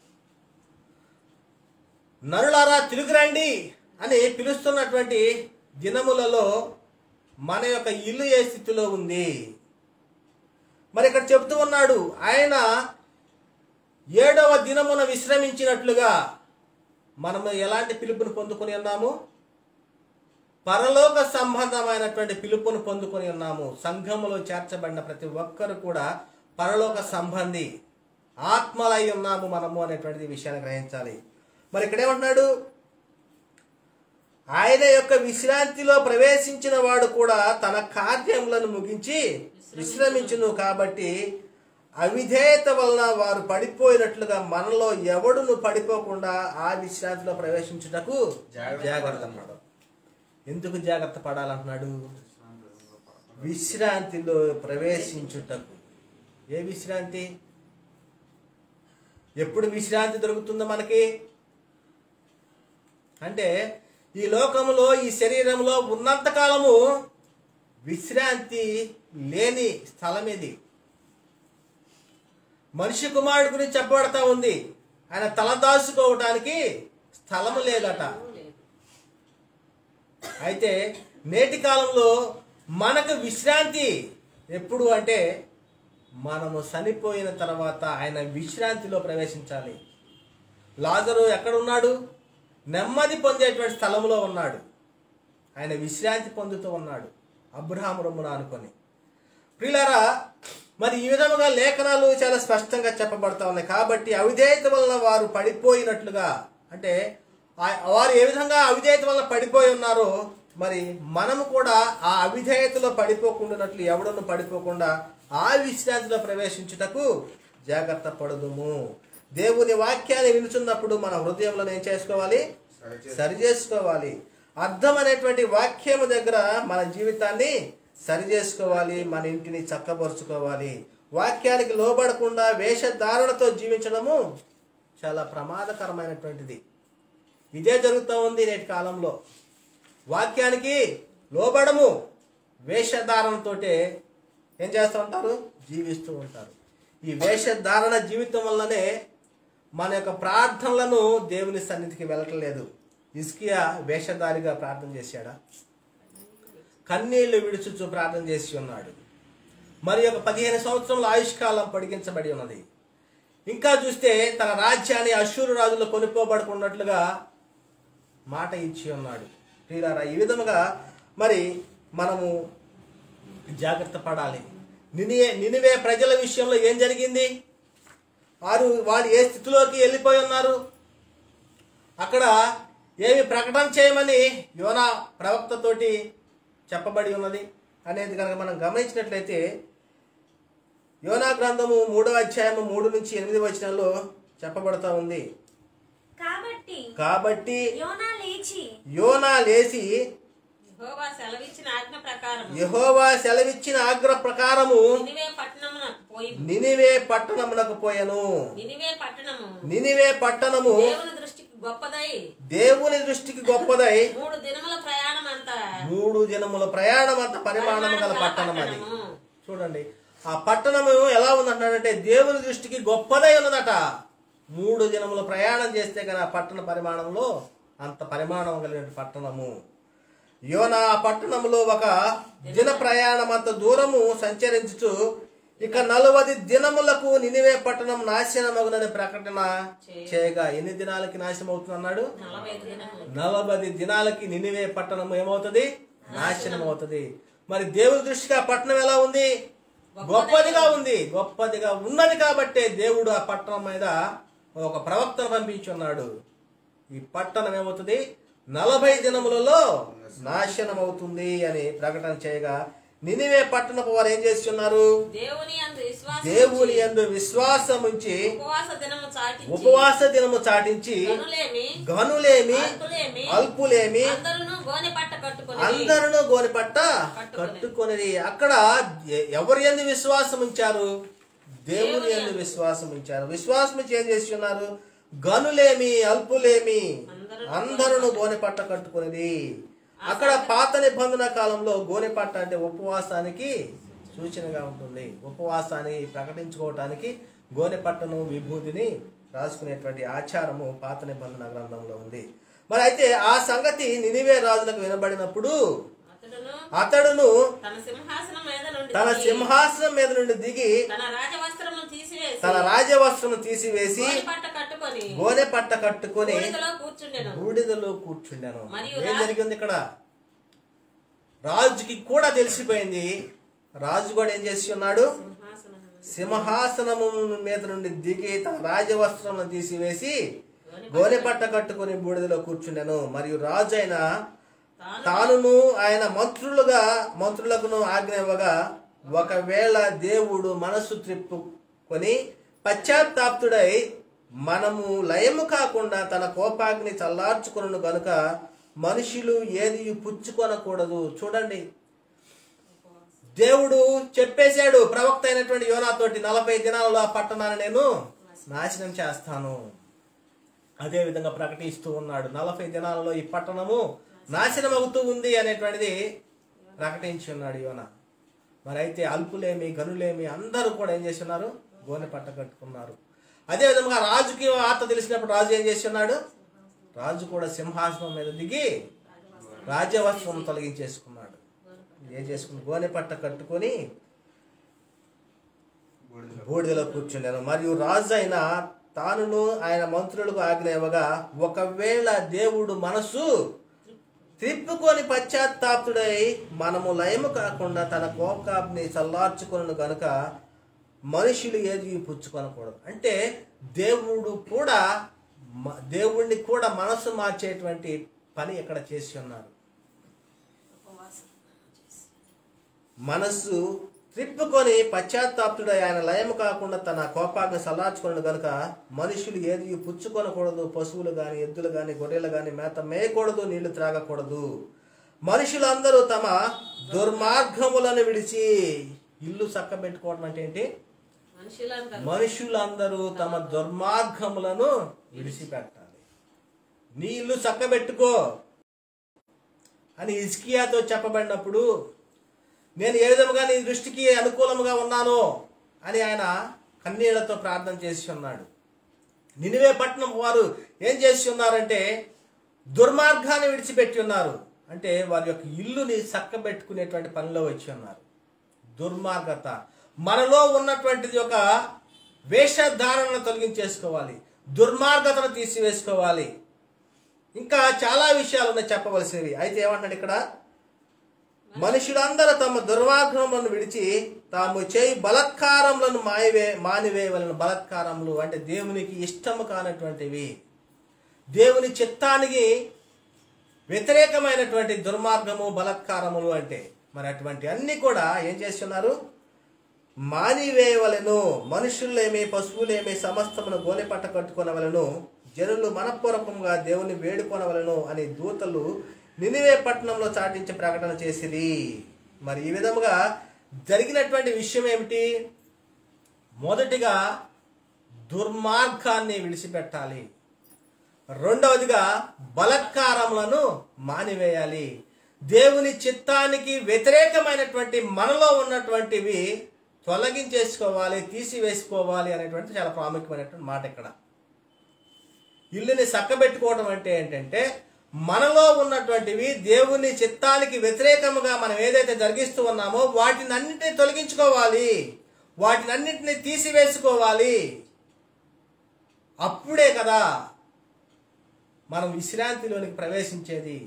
నరులారా తిరుగురండి అని పిలుస్తున్నటువంటి దినములలో మన యొక్క ఇల్లు ఏ స్థితిలో ఉంది మరి ఇక్కడ చెప్తూ ఉన్నాడు ఆయన ఏడవ దినమున విశ్రమించినట్లుగా మనము ఎలాంటి పిలుపుని పొందుకొని ఉన్నాము పరలోక సంబంధమైనటువంటి పిలుపును పొందుకొని ఉన్నాము సంఘములో చేర్చబడిన ప్రతి ఒక్కరు కూడా పరలోక సంబంధి ఆత్మలై ఉన్నాము మనము అనేటువంటి విషయాన్ని గ్రహించాలి మరి ఇక్కడ ఏమంటున్నాడు ఆయన యొక్క విశ్రాంతిలో ప్రవేశించిన వాడు కూడా తన కార్యములను ముగించి విశ్రమించును కాబట్టి అవిధేయత వలన వారు పడిపోయినట్లుగా మనలో ఎవడును పడిపోకుండా ఆ విశ్రాంతిలో ప్రవేశించుటకు జాగ్రత్త అన్నాడు ఎందుకు జాగ్రత్త పడాలంటున్నాడు విశ్రాంతిలో ప్రవేశించుటకు ఏ విశ్రాంతి ఎప్పుడు విశ్రాంతి దొరుకుతుందో మనకి అంటే ఈ లోకంలో ఈ శరీరంలో ఉన్నంత కాలము విశ్రాంతి లేని స్థలం ఇది మనిషి కుమారుడు గురించి చెప్పబడతా ఉంది ఆయన తలదాచుకోవటానికి స్థలము లేదట అయితే నేటి కాలంలో మనకు విశ్రాంతి ఎప్పుడు అంటే మనము చనిపోయిన తర్వాత ఆయన విశ్రాంతిలో ప్రవేశించాలి లాజరు ఎక్కడున్నాడు నెమ్మది పొందేటువంటి స్థలంలో ఉన్నాడు ఆయన విశ్రాంతి పొందుతూ ఉన్నాడు అబ్రహాము రొమ్మున అనుకొని ప్రియులారా మరి ఈ విధముగా లేఖనాలు చాలా స్పష్టంగా చెప్పబడతా ఉన్నాయి కాబట్టి అవిధేయత వలన వారు పడిపోయినట్లుగా అంటే ఆ- వారు ఏ విధంగా అవిధేయత వలన పడిపోయి ఉన్నారో మరి మనము కూడా ఆ అవిధేయతలో పడిపోకుండానట్లు ఎవడను పడిపోకుండా ఆ విశ్రాంతిలో ప్రవేశించుటకు జాగ్రత్త పడదుము దేవుని వాక్యాన్ని వినుచున్నప్పుడు మన హృదయంలో ఏం చేసుకోవాలి సరి చేసుకోవాలి అర్థం అనేటువంటి వాక్యము దగ్గర మన జీవితాన్ని సరి చేసుకోవాలి మన ఇంటిని చక్కబరుచుకోవాలి వాక్యానికి లోబడకుండా వేషధారణతో జీవించడము చాలా ప్రమాదకరమైనటువంటిది ఇదే జరుగుతూ ఉంది నేటి కాలంలో వాక్యానికి లోబడము వేషధారణతోటే ఏం చేస్తూ ఉంటారు జీవిస్తూ ఉంటారు ఈ వేషధారణ జీవితం వల్లనే మన యొక్క ప్రార్థనలను దేవుని సన్నిధికి వెళ్ళటం లేదు ఇస్కియా వేషధారిగా ప్రార్థన చేశాడా కన్నీళ్లు విడుచుచు ప్రార్థన చేసి ఉన్నాడు మరి ఒక పదిహేను సంవత్సరంలో ఆయుష్కాలం పొడిగించబడి ఉన్నది ఇంకా చూస్తే తన రాజ్యాన్ని అశూరు రాజులు కొనుక్కోబడుకున్నట్లుగా మాట ఇచ్చి ఉన్నాడు ప్రియులారా ఈ విధముగా మరి మనము జాగ్రత్త పడాలి నినివే నినివే ప్రజల విషయంలో ఏం జరిగింది వారు వారు ఏ స్థితిలోకి వెళ్ళిపోయి ఉన్నారు అక్కడ ఏమి ప్రకటన చేయమని యోనా ప్రవక్తతోటి చెప్పబడి ఉన్నది అనేది కనుక మనం గమనించినట్లయితే యోనా గ్రంథము మూడవ అధ్యాయము మూడు నుంచి ఎనిమిది వచనంలో చెప్పబడతా ఉంది కాబట్టి కాబట్టి యోనా లేచి యోనా లేచి యెహోవా సెలవిచ్చిన ఆజ్ఞ ప్రకారం యెహోవా సెలవిచ్చిన ఆగ్ర ప్రకారము నినివే పట్టణమున పోయి నినివే పట్టణమునకు పోయెను నినివే పట్టణము నినివే పట్టణము దేవుని దృష్టికి గొప్పదై దేవుని దృష్టికి గొప్పదై మూడు దినముల ప్రయాణం అంతా మూడు దినముల ప్రయాణం అంత పరిమాణము గల పట్టణం అది చూడండి ఆ పట్టణము ఎలా ఉందంటాడంటే దేవుని దృష్టికి గొప్పదై ఉన్నదట మూడు దినముల ప్రయాణం చేస్తే కానీ ఆ పట్టణ పరిమాణంలో అంత పరిమాణం కలిగిన పట్టణము యోన ఆ పట్టణములో ఒక దిన ప్రయాణం అంత దూరము సంచరించుచు ఇక నలవది దినములకు నినివే పట్టణం నాశనమగునని ప్రకటన చేయగా ఎన్ని దినాలకి నాశనం అవుతుంది అన్నాడు నలభై ఐదు దినములు నలభై దినాలకి నినివే పట్టణం ఏమవుతుంది నాశనం అవుతుంది మరి దేవుని దృష్టిగా ఆ పట్టణం ఎలా ఉంది గొప్పదిగా ఉంది గొప్పదిగా ఉన్నది కాబట్టే దేవుడు ఆ పట్టణం మీద ఒక ప్రవక్తను పంపించున్నాడు ఈ పట్టణం ఏమవుతుంది నలభై దినములలో నాశనం అవుతుంది అని ప్రకటన చేయగా నినివే పట్టణపు వారు ఏం చేస్తున్నారు దేవుని అందు విశ్వాసం దేవుని యందు విశ్వాసం ఉంచి ఉపవాస దినము చాటించి ఉపవాస దినము చాటించి గనులేమి గనులేమి అల్పులేమి అల్పులేమి అందరూ గోనె పట్ట కట్టుకొని అందరూ గోనెపట్ట కట్టుకొని. కట్టుకొని అక్కడ ఎ- ఎవరి ఎందు విశ్వాసం ఉంచారు దేవుని ఎందు విశ్వాసం ఉంచారు విశ్వాసం ఉంచి ఏం చేస్తున్నారు గనులేమి అల్పులేమి అందరూ గోనెపట్ట కట్టుకునేది అక్కడ పాత నిబంధన కాలంలో గోనెపట్ట అంటే ఉపవాసానికి సూచనగా ఉంటుంది ఉపవాసాన్ని ప్రకటించుకోవటానికి గోనెపట్టను విభూతిని రాసుకునేటువంటి ఆచారము పాత నిబంధన గ్రంథంలో ఉంది మరి అయితే ఆ సంగతి నినివే రాజులకు వినబడినప్పుడు అతడును అతడును తన సింహాసనం మీద నుండి తన దిగి, సింహాసనం మీద నుండి దిగి తన రాజవస్త్రములు తీసివేసి తన రాజవస్త్రం తీసివేసి గోనె పట్ట కట్టుకొని గోనె పట్ట కట్టుకొని బూడిదలో కూర్చుండెను బూడిదలో కూర్చుండాను మరియు ఏం రా- జరిగింది ఇక్కడ రాజుకి కూడా తెలిసిపోయింది రాజు కూడా ఏం చేసి ఉన్నాడు సింహాసనం సింహాసనము మీద నుండి దిగి తన రాజవస్త్రం తీసివేసి గోనె పట్ట కట్టుకొని బూడిదలో కూర్చుండాను మరియు రాజు అయిన తాను తానును ఆయన మంత్రులుగా మంత్రులకును ఆజ్ఞ ఇవ్వగా ఒకవేళ దేవుడు మనస్సు త్రిప్పుకొని పశ్చాత్తాప్తుడై మనము లయము కాకుండా తన కోపాగ్ని చల్లార్చుకొను గనుక మనుషులు ఏది పుచ్చుకొనకూడదు చూడండి దేవుడు చెప్పేశాడు ప్రవక్త అయినటువంటి యోనాతోటి నలభై దినాలలో ఆ పట్టణాన్ని నేను నాశనం చేస్తాను అదే విధంగా ప్రకటిస్తూ ఉన్నాడు నలభై దినాలలో ఈ పట్టణము నాశనం అవుతూ ఉంది అనేటువంటిది ప్రకటించి ఉన్నాడు యోన మరి అయితే అల్పులేమి గనులేమి అందరూ కూడా ఏం చేస్తున్నారు గోనె పట్ట కట్టుకున్నారు అదే విధంగా రాజుకి వార్త తెలిసినప్పుడు రాజు ఏం చేస్తున్నాడు రాజు కూడా సింహాసనం మీద దిగి రాజవస్త్రం తొలగించేసుకున్నాడు ఏం చేసుకుని గోనె పట్ట కట్టుకొని బూడిదలో కూర్చుండాను మరియు రాజు అయిన తానును ఆయన మంత్రులకు ఆజ్ఞ ఇవ్వగా ఒకవేళ దేవుడు మనసు త్రిప్పుకొని పశ్చాత్తాప్తుడై మనము లయము కాకుండా తన కోకాబ్ని చల్లార్చుకును గనుక మనుషులు ఏది పుచ్చుకొనకూడదు అంటే దేవుడు కూడా మ- దేవుణ్ణి కూడా మనసు మార్చేటువంటి పని ఇక్కడ చేసి ఉన్నారు మనస్సు త్రిప్పుకొని పశ్చాత్తాప్తుడై ఆయన లయము కాకుండా తన కోపాగ్ని సల్లార్చుకున్నాడు గనుక మనుషులు ఏది పుచ్చుకొనకూడదు పశువులు గాని ఎద్దులు గాని గొర్రెలు గాని మేత మేయకూడదు నీళ్లు త్రాగకూడదు మనుషులందరూ తమ దుర్మార్గములను విడిచి ఇల్లు చక్కబెట్టుకోవడం అంటే ఏంటి మనుషులందరూ మనుషులందరూ తమ దుర్మార్గములను విడిచిపెట్టాలి నీ ఇల్లు చక్కబెట్టుకో అని ఇస్కియాతో చెప్పబడినప్పుడు నేను ఏ విధముగా నీ దృష్టికి అనుకూలముగా ఉన్నాను అని ఆయన కన్నీళ్లతో ప్రార్థన చేసి ఉన్నాడు నినివే పట్టణం వారు ఏం చేసి ఉన్నారంటే దుర్మార్గాన్ని విడిచిపెట్టి ఉన్నారు అంటే వారి యొక్క ఇల్లుని చక్కబెట్టుకునేటువంటి పనిలో వచ్చి ఉన్నారు దుర్మార్గత మనలో ఉన్నటువంటిది ఒక వేషధారణను తొలగించేసుకోవాలి దుర్మార్గతను తీసివేసుకోవాలి ఇంకా చాలా విషయాలు ఉన్నాయి చెప్పవలసినవి అయితే ఏమంటాడు ఇక్కడ మనుషులందరూ తమ దుర్మార్గములను విడిచి తాము చేయి బలత్కారములను మాయవే మానివేయవలను బలత్కారములు అంటే దేవునికి ఇష్టము కానటువంటివి దేవుని చిత్తానికి వ్యతిరేకమైనటువంటి దుర్మార్గము బలత్కారములు అంటే మరి అటువంటి అన్ని కూడా ఏం చేస్తున్నారు మానివేయవలను మనుషులేమి పశువులేమి సమస్తమును గోనెపట్ట కట్టుకొనవలను జనులు మనపూర్వకంగా దేవుని వేడుకొనవలను అని దూతలు నినివే పట్టణంలో చాటించి ప్రకటన చేసిరి మరి ఈ విధముగా జరిగినటువంటి విషయం ఏమిటి మొదటిగా దుర్మార్గాన్ని విడిచిపెట్టాలి రెండవదిగా బలత్కారములను మానివేయాలి దేవుని చిత్తానికి వ్యతిరేకమైనటువంటి మనలో ఉన్నటువంటివి తొలగించేసుకోవాలి తీసివేసుకోవాలి అనేటువంటి చాలా ప్రాముఖ్యమైనటువంటి మాట ఇక్కడ ఇల్లుని చక్కబెట్టుకోవడం అంటే ఏంటంటే మనలో ఉన్నటువంటివి దేవుని చిత్తానికి వ్యతిరేకముగా మనం ఏదైతే జరిగిస్తూ ఉన్నామో వాటిని అన్నింటినీ తొలగించుకోవాలి వాటినన్నింటినీ తీసివేసుకోవాలి అప్పుడే కదా మనం విశ్రాంతిలోనికి ప్రవేశించేది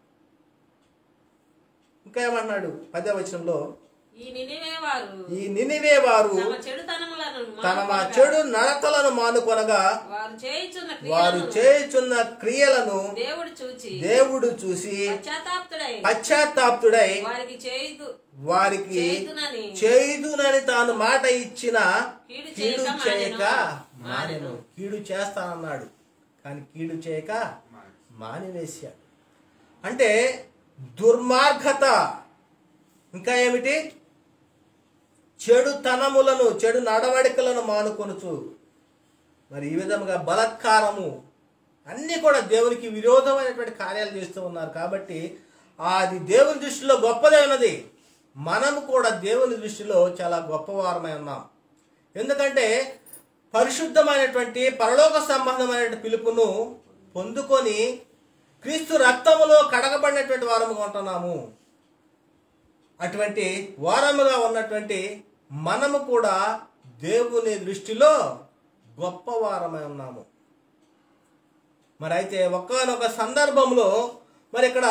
ఇంకా ఏమన్నాడు పదే వచనంలో ఈ నినివే వారు ఈ నినివే వారు తమ చెడుతనములను తన మా మానుకొనగా చెడు నడతలను మానుకొనగా వారు చేయుచున్న వారు క్రియలను చేయుచున్న క్రియలను దేవుడు చూచి దేవుడు చూసి పశ్చాత్తాప్తుడై పశ్చాత్తాప్తుడై వారికి చేయుదు వారికి చేయుదునని చేయుదునని తాను మాట ఇచ్చిన కీడు కీడు చేయక చేయక మానెను. మానెను కీడు చేస్తానన్నాడు కానీ కీడు చేయక మానివేశాడు అంటే దుర్మార్గత ఇంకా ఏమిటి చెడు తనములను చెడు నడవడికలను మానుకొనుచు మరి ఈ విధముగా బలత్కారము అన్నీ కూడా దేవునికి విరోధమైనటువంటి కార్యాలు చేస్తూ ఉన్నారు కాబట్టి అది దేవుని దృష్టిలో గొప్పదే ఉన్నది మనము కూడా దేవుని దృష్టిలో చాలా గొప్పవారమై ఉన్నాం ఎందుకంటే పరిశుద్ధమైనటువంటి పరలోక సంబంధమైన పిలుపును పొందుకొని క్రీస్తు రక్తములో కడగబడినటువంటి వారముగా ఉంటున్నాము అటువంటి వారముగా ఉన్నటువంటి మనము కూడా దేవుని దృష్టిలో గొప్పవారమై ఉన్నాము మరి అయితే ఒక్కనొక సందర్భంలో మరి ఇక్కడ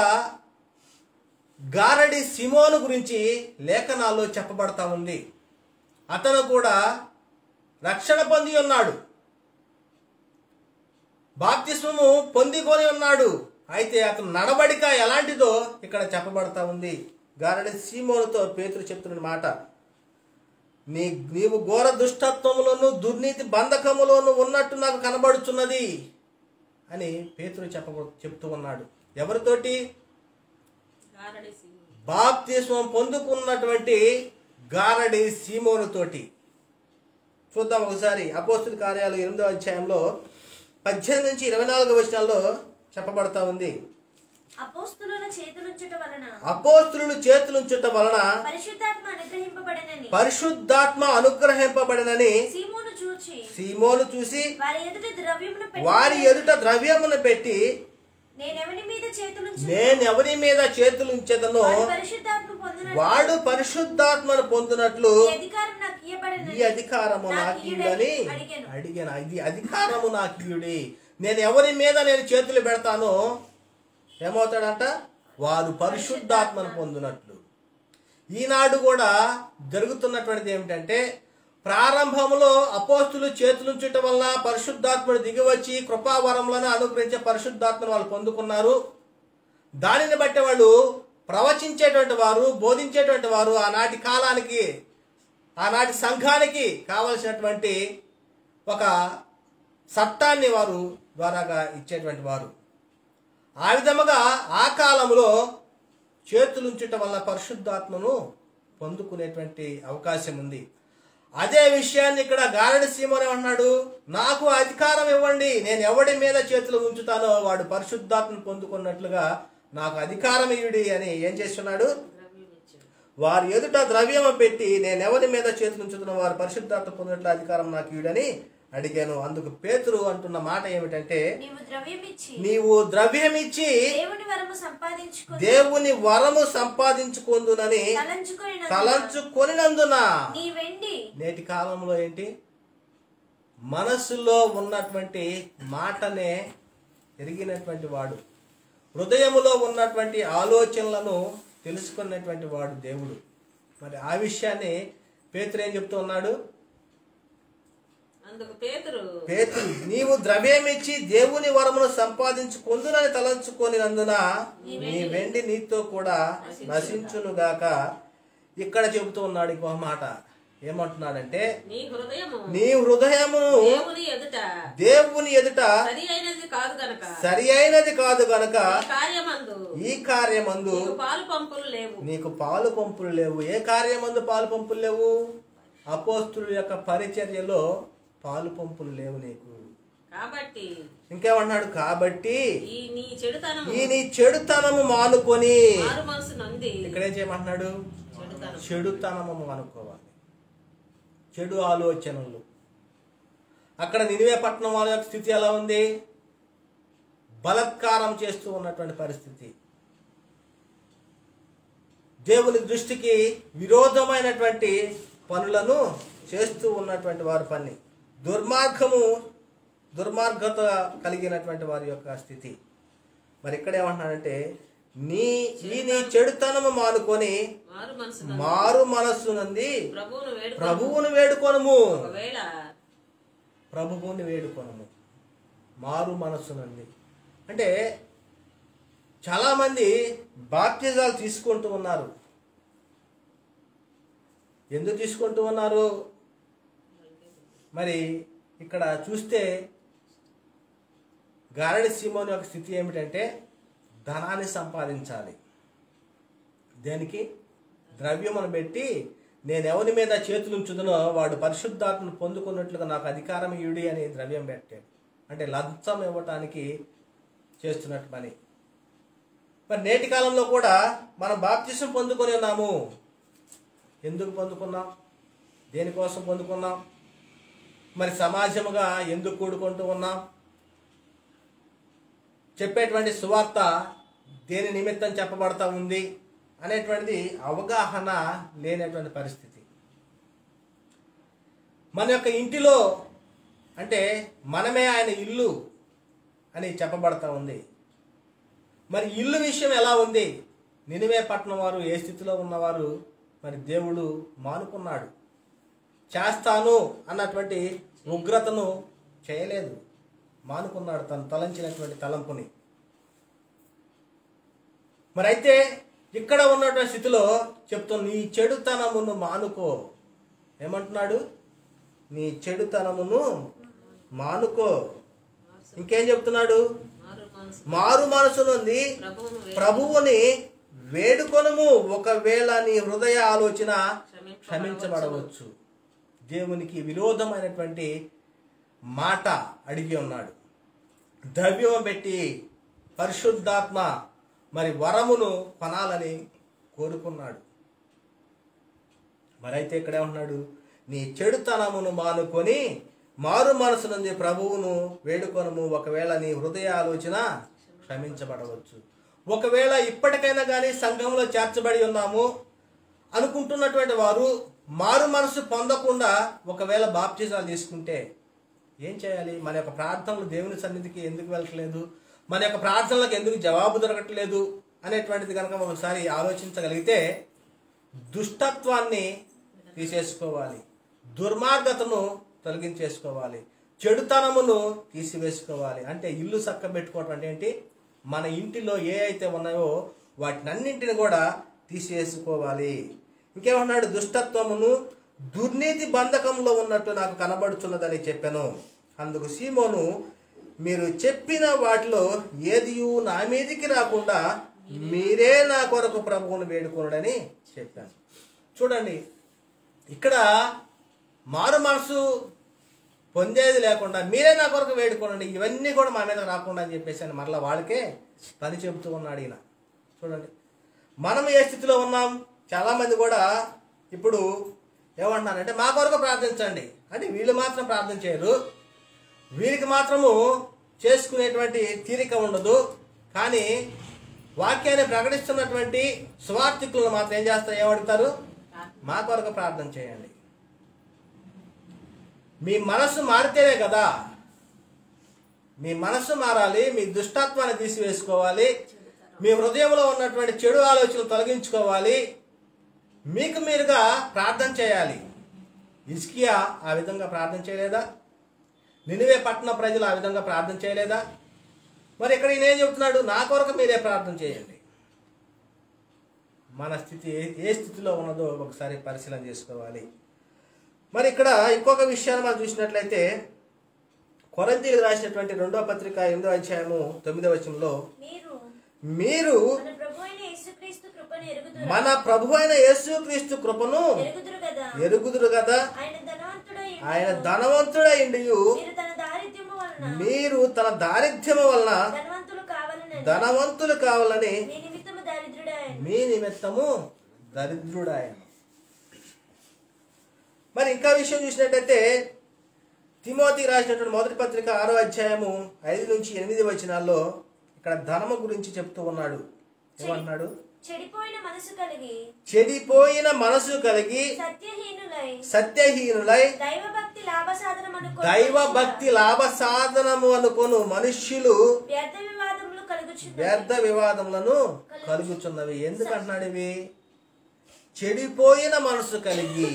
గారడి సిమోను గురించి లేఖనాల్లో చెప్పబడతా ఉంది అతను కూడా రక్షణ పొంది ఉన్నాడు బాప్తిస్మము పొందికొని ఉన్నాడు అయితే అతను నడవడిక ఎలాంటిదో ఇక్కడ చెప్పబడతా ఉంది గారడి సీమోనుతో పేతురు చెప్తున్న మాట నీ నీవు ఘోర దుష్టత్వములోను దుర్నీతి బంధకములోను ఉన్నట్టు నాకు కనబడుచున్నది అని పేతురు చెప్ప చెప్తూ ఉన్నాడు ఎవరితోటి గారడి సింహం. బాప్తిస్మం పొందుకున్నటువంటి గారడి సీమోనుతోటి చూద్దాం ఒకసారి అపోస్తుల కార్యాలు ఎనిమిదో అధ్యాయంలో పద్దెనిమిది నుంచి ఇరవై నాలుగు వచనాల్లో చెప్పబడతా ఉంది అపోస్తుల చేతులుంచుట వలన అపోస్తులు చేతులుంచుట వలన పరిశుద్ధాత్మ అనుగ్రహింపబడనని పరిశుద్ధాత్మ అనుగ్రహింపబడినని సీమోను చూచి సీమోను చూసి వారి ఎదుట ద్రవ్యమును పెట్టి వారి ఎదుట ద్రవ్యమును పెట్టి నేనెవని మీద చేతులుంచు నేనెవరి మీద చేతులుంచెదనో వారు పరిశుద్ధాత్మ పొందిన వాడు పరిశుద్ధాత్మను పొందినట్లు ఈ అధికారం నాకు ఇయ్యబడినది ఈ అధికారము నాకు ఇయుడని అడిగాను అడిగాను ఇది అధికారము నాకు ఇయుడి నేను ఎవరి మీద నేను చేతులు పెడతానో ఏమవుతాడంట వారు పరిశుద్ధాత్మను పొందినట్లు ఈనాడు కూడా జరుగుతున్నటువంటిది ఏమిటంటే ప్రారంభంలో అపోస్తులు చేతులుంచటం వలన పరిశుద్ధాత్మను దిగివచ్చి కృపావరములను అనుగ్రహించే పరిశుద్ధాత్మను వాళ్ళు పొందుకున్నారు దానిని బట్టి వాళ్ళు ప్రవచించేటువంటి వారు బోధించేటువంటి వారు ఆనాటి కాలానికి ఆనాటి సంఘానికి కావలసినటువంటి ఒక చట్టాన్ని వారు ద్వారాగా ఇచ్చేటువంటి వారు ఆ విధముగా ఆ కాలంలో చేతులుంచటం వల్ల పరిశుద్ధాత్మను పొందుకునేటువంటి అవకాశం ఉంది అదే విషయాన్ని ఇక్కడ గారడి సీమోనే అన్నాడు నాకు అధికారం ఇవ్వండి నేను ఎవడి మీద చేతులు ఉంచుతానో వాడు పరిశుద్ధాత్మను పొందుకున్నట్లుగా నాకు అధికారం ఇవ్వడి అని ఏం చేస్తున్నాడు ద్రవ్యం ఇచ్చాడు వారి ఎదుట ద్రవ్యము పెట్టి నేను ఎవరి మీద చేతులు ఉంచుతున్న వారు పరిశుద్ధాత్మ పొందినట్లు అధికారం నాకు ఇవ్వడని అడిగాను అందుకు పేతురు అంటున్న మాట ఏమిటంటే నీవు ద్రవ్యం ఇచ్చి నీవు ద్రవ్యమిచ్చి దేవుని వరము సంపాదించుకొని దేవుని వరము సంపాదించుకుందునని తలంచుకొని తలంచుకొనినందున నీ వెండి నేటి కాలంలో ఏంటి మనస్సులో ఉన్నటువంటి మాటనే ఎరిగినటువంటి వాడు హృదయములో ఉన్నటువంటి ఆలోచనలను తెలుసుకున్నటువంటి వాడు దేవుడు మరి ఆ విషయాన్ని పేతురు ఏం చెప్తూ ఉన్నాడు అందుకు పేతురు పేతురు నీవు ద్రవ్యమిచ్చి దేవుని వరమును సంపాదించుకుందునని తలంచుకొనినందున నీ వెండి నీతో కూడా నశించునుగాక ఇక్కడ చెబుతూ ఉన్నాడు ఇంకో మాట ఏమంటున్నాడంటే నీ హృదయము నీ హృదయమును దేవుని ఎదుట దేవుని ఎదుట సరి అయినది కాదు గనక సరి అయినది కాదు గనక ఈ కార్యమందు ఈ కార్యమందు నీకు పాలు పంపులు లేవు నీకు పాలు పంపులు లేవు ఏ కార్యమందు పాలు పంపులు లేవు అపోస్తుల యొక్క పరిచర్యలో పాలు పంపులు లేవు నీకు కాబట్టి ఇంకేమన్నాడు కాబట్టి ఈ నీ చెడుతనము ఈ నీ చెడుతనము మానుకొని మారు మనసు నంది ఇక్కడేం చేయమంటున్నాడు చెడుతనం చెడుతనము మానుకోవాలి చెడు ఆలోచనలు అక్కడ నినివే పట్టణం వాళ్ళ యొక్క స్థితి ఎలా ఉంది బలత్కారం చేస్తూ ఉన్నటువంటి పరిస్థితి దేవుని దృష్టికి విరోధమైనటువంటి పనులను చేస్తూ ఉన్నటువంటి వారి పని దుర్మార్గము దుర్మార్గత కలిగినటువంటి వారి యొక్క స్థితి మరి ఇక్కడ ఏమంటున్నాడంటే నీ ఈ నీ చెడుతనము మానుకొని మారు మనసు మారు మనస్సు నుండి ప్రభువును వేడుకో ప్రభువును వేడుకొనము ఒకవేళ ప్రభువుని వేడుకొనము మారు మనస్సు నుండి అంటే చాలామంది బాప్తిజాలు తీసుకుంటూ ఉన్నారు ఎందుకు తీసుకుంటూ ఉన్నారు మరి ఇక్కడ చూస్తే గారడి సీమోని యొక్క స్థితి ఏమిటంటే ధనాన్ని సంపాదించాలి దేనికి ద్రవ్యమును పెట్టి నేను ఎవరి మీద చేతులు ఉంచుదునో వాడు పరిశుద్ధాత్మను పొందుకున్నట్లుగా నాకు అధికారం ఇయుడి అని ద్రవ్యం పెట్టాడు అంటే లంచం ఇవ్వటానికి చేస్తున్నట్టు పని మరి నేటి కాలంలో కూడా మనం బాప్తిసం పొందుకొని ఉన్నాము ఎందుకు పొందుకున్నాం దేనికోసం పొందుకున్నాం మరి సమాజముగా ఎందుకు కూడుకుంటూ ఉన్నాం చెప్పేటువంటి సువార్త దేని నిమిత్తం చెప్పబడతా ఉంది అనేటువంటిది అవగాహన లేనటువంటి పరిస్థితి మన యొక్క ఇంటిలో అంటే మనమే ఆయన ఇల్లు అని చెప్పబడతా ఉంది మరి ఇల్లు విషయం ఎలా ఉంది నినివే పట్టణం వారు ఏ స్థితిలో ఉన్నవారు మరి దేవుడు మానుకున్నాడు చేస్తాను అన్నటువంటి ఉగ్రతను చేయలేదు మానుకున్నాడు తను తలంచినటువంటి తలంపుని మరి అయితే ఇక్కడ ఉన్నటువంటి స్థితిలో చెప్తున్న నీ చెడుతనమును మానుకో ఏమంటున్నాడు నీ చెడుతనమును మానుకో ఇంకేం చెప్తున్నాడు మారు మనసు మారు మనసు నుండి ప్రభువును వేడుకో ప్రభువుని వేడుకొనము ఒకవేళ నీ హృదయ ఆలోచన క్షమింపబడవచ్చు. క్షమించబడవచ్చు దేవునికి విరోధమైనటువంటి మాట అడిగి ఉన్నాడు ద్రవ్యం పెట్టి పరిశుద్ధాత్మ మరి వరమును కొనాలని కోరుకున్నాడు మరైతే ఇక్కడ ఏమంటున్నాడు నీ చెడుతనమును మానుకొని మారు మనసు నుండి ప్రభువును వేడుకొనము ఒకవేళ నీ హృదయ ఆలోచన క్షమించబడవచ్చు ఒకవేళ ఇప్పటికైనా కానీ సంఘంలో చేర్చబడి ఉన్నాము అనుకుంటున్నటువంటి వారు మారు మనసు పొందకుండా ఒకవేళ బాప్టిజాలు తీసుకుంటే ఏం చేయాలి మన యొక్క ప్రార్థనలు దేవుని సన్నిధికి ఎందుకు వెళ్ళట్లేదు మన యొక్క ప్రార్థనలకు ఎందుకు జవాబు దొరకట్లేదు అనేటువంటిది కనుక మనం ఒకసారి ఆలోచించగలిగితే దుష్టత్వాన్ని తీసేసుకోవాలి దుర్మార్గతను తొలగించేసుకోవాలి చెడుతనమును తీసివేసుకోవాలి అంటే ఇల్లు చక్కబెట్టుకోవటం అంటే ఏంటి మన ఇంటిలో ఏ అయితే ఉన్నాయో వాటినన్నింటిని కూడా తీసివేసుకోవాలి ఇంకేమన్నాడు దుష్టత్వమును దుర్నీతి బంధకంలో ఉన్నట్టు నాకు కనబడుచున్నదని చెప్పాను అందుకు సీమోను మీరు చెప్పిన వాటిలో ఏదియు నా మీదికి రాకుండా మీరే నా కొరకు ప్రభువును వేడుకొనడని చెప్పాను చూడండి ఇక్కడ మారు మనసు పొందేది లేకుండా మీరే నా కొరకు వేడుకోనండి ఇవన్నీ కూడా మా మీద రాకుండా అని చెప్పేసి అని మరలా వాళ్ళకే పని చెబుతూ ఉన్నాడు ఈయన చూడండి మనం ఏ స్థితిలో ఉన్నాం చాలామంది కూడా ఇప్పుడు ఏమంటున్నారంటే మా కొరకు ప్రార్థించండి అంటే వీళ్ళు మాత్రం ప్రార్థన చేయరు వీరికి మాత్రము చేసుకునేటువంటి తీరిక ఉండదు కానీ వాక్యాన్ని ప్రకటిస్తున్నటువంటి స్వార్థికులను మాత్రం ఏం చేస్తారు ఏమడుగుతారు మా కొరకు ప్రార్థన చేయండి మీ మనస్సు మారితేనే కదా మీ మనస్సు మారాలి మీ దుష్టత్వాన్ని తీసివేసుకోవాలి మీ హృదయంలో ఉన్నటువంటి చెడు ఆలోచనలు తొలగించుకోవాలి మీకు మీరుగా ప్రార్థన చేయాలి ఇస్కియా ఆ విధంగా ప్రార్థన చేయలేదా నినివే పట్టణ ప్రజలు ఆ విధంగా ప్రార్థన చేయలేదా మరి ఇక్కడ ఈయన ఏం చెబుతున్నాడు నా కొరకు మీరే ప్రార్థన చేయండి మన స్థితి ఏ- ఏ స్థితిలో ఉన్నదో ఒకసారి పరిశీలన చేసుకోవాలి మరి ఇక్కడ ఇంకొక విషయాన్ని మనం చూసినట్లయితే కొరంతీలు రాసినటువంటి రెండో పత్రిక ఎనిమిదో అధ్యాయము తొమ్మిదో వచనంలో మీరు మీరు మన ప్రభు అయిన యేసుక్రీస్తు కృపను ఎరుగుదురు మన ప్రభు అయిన యేసుక్రీస్తు కృపను ఎరుగుదురు కదా ఎరుగుదురు కదా ఆయన ధనవంతుడై ఆయన ధనవంతుడైండియు మీరు తన దారిద్ర్యము వలన మీరు తన దారిద్ర్యము వలన ధనవంతులు కావాలని ధనవంతులు కావాలని మీ నిమిత్తము దారిద్రుడే మీ నిమిత్తము దరిద్రుడాయన మరి ఇంకా విషయం చూసినట్టయితే తిమోతి రాసినటువంటి మొదటి పత్రిక ఆరో అధ్యాయము ఐదు నుంచి ఎనిమిది వచనాల్లో ఇక్కడ ధనము గురించి చెప్తూ ఉన్నాడు ఏమంటున్నాడు చెడిపోయిన మనసు కలిగి చెడిపోయిన మనసు కలిగి సత్యహీనులై సత్యహీనులై సత్యహీనులై దైవ భక్తి లాభ సాధనం అనుకో దైవ భక్తి లాభ సాధనము అనుకొను మనుష్యులు వ్యర్థ వివాదములు కలుగుచున్నవి వ్యర్థ వివాదములను కలుగుచున్నవి ఎందుకు అంటున్నాడు ఇవి చెడిపోయిన మనసు కలిగి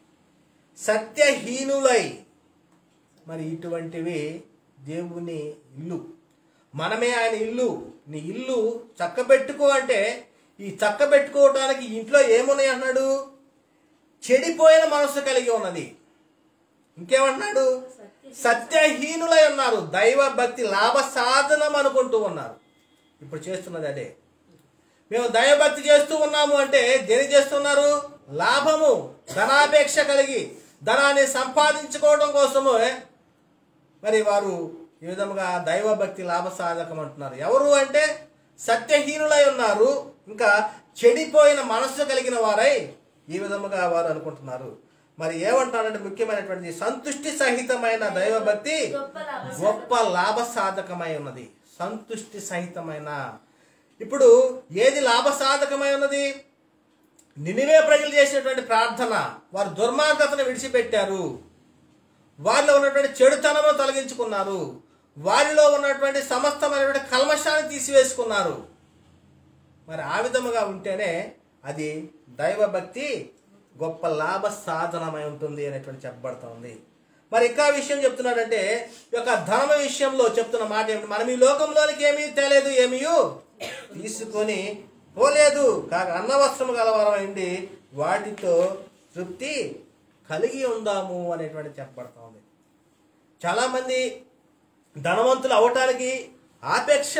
సత్యహీనులై మరి ఇటువంటివి దేవుని ఇల్లు మనమే ఆయన ఇల్లు నీ ఇల్లు చక్కబెట్టుకో అంటే ఈ చక్కబెట్టుకోవటానికి ఇంట్లో ఏమున్నాయి అన్నాడు చెడిపోయిన మనసు కలిగి ఉన్నది ఇంకేమంటున్నాడు సత్యహీనులై ఉన్నారు దైవ భక్తి లాభ సాధనం అనుకుంటూ ఉన్నారు ఇప్పుడు చేస్తున్నది అదే మేము దైవభక్తి చేస్తూ ఉన్నాము అంటే దేని చేస్తున్నారు లాభము ధనాపేక్ష కలిగి ధనాన్ని సంపాదించుకోవడం కోసము మరి వారు ఈ విధముగా దైవభక్తి లాభ సాధకం అంటున్నారు ఎవరు అంటే సత్యహీనులై ఉన్నారు ఇంకా చెడిపోయిన మనస్సు కలిగిన వారై ఈ విధముగా వారు అనుకుంటున్నారు మరి ఏమంటారంటే ముఖ్యమైనటువంటి సంతుష్టి సహితమైన దైవభక్తి గొప్ప లాభ గొప్ప లాభ సాధకమై ఉన్నది సంతుష్టి సహితమైన ఇప్పుడు ఏది లాభ సాధకమై ఉన్నది నినివే ప్రజలు చేసినటువంటి ప్రార్థన వారు దుర్మార్గతను విడిచిపెట్టారు వారిలో ఉన్నటువంటి చెడుతనము తొలగించుకున్నారు వారిలో ఉన్నటువంటి సమస్తమైనటువంటి కల్మషాన్ని తీసివేసుకున్నారు మరి ఆ విధముగా ఉంటేనే అది దైవభక్తి గొప్ప లాభ సాధనమై ఉంటుంది అనేటువంటి చెప్పబడతా ఉంది మరి ఇంకా విషయం చెప్తున్నాడంటే ఈ యొక్క ధనమ విషయంలో చెప్తున్న మాట ఏమిటి మనం ఈ లోకంలోనికి ఏమీ తేలేదు ఏమీ తీసుకొని పోలేదు కాక అన్నవస్త్రము గలవారమైంది వాటితో తృప్తి కలిగి ఉందాము అనేటువంటి చెప్పబడతా ఉంది చాలామంది ధనవంతులు అవటానికి ఆపేక్ష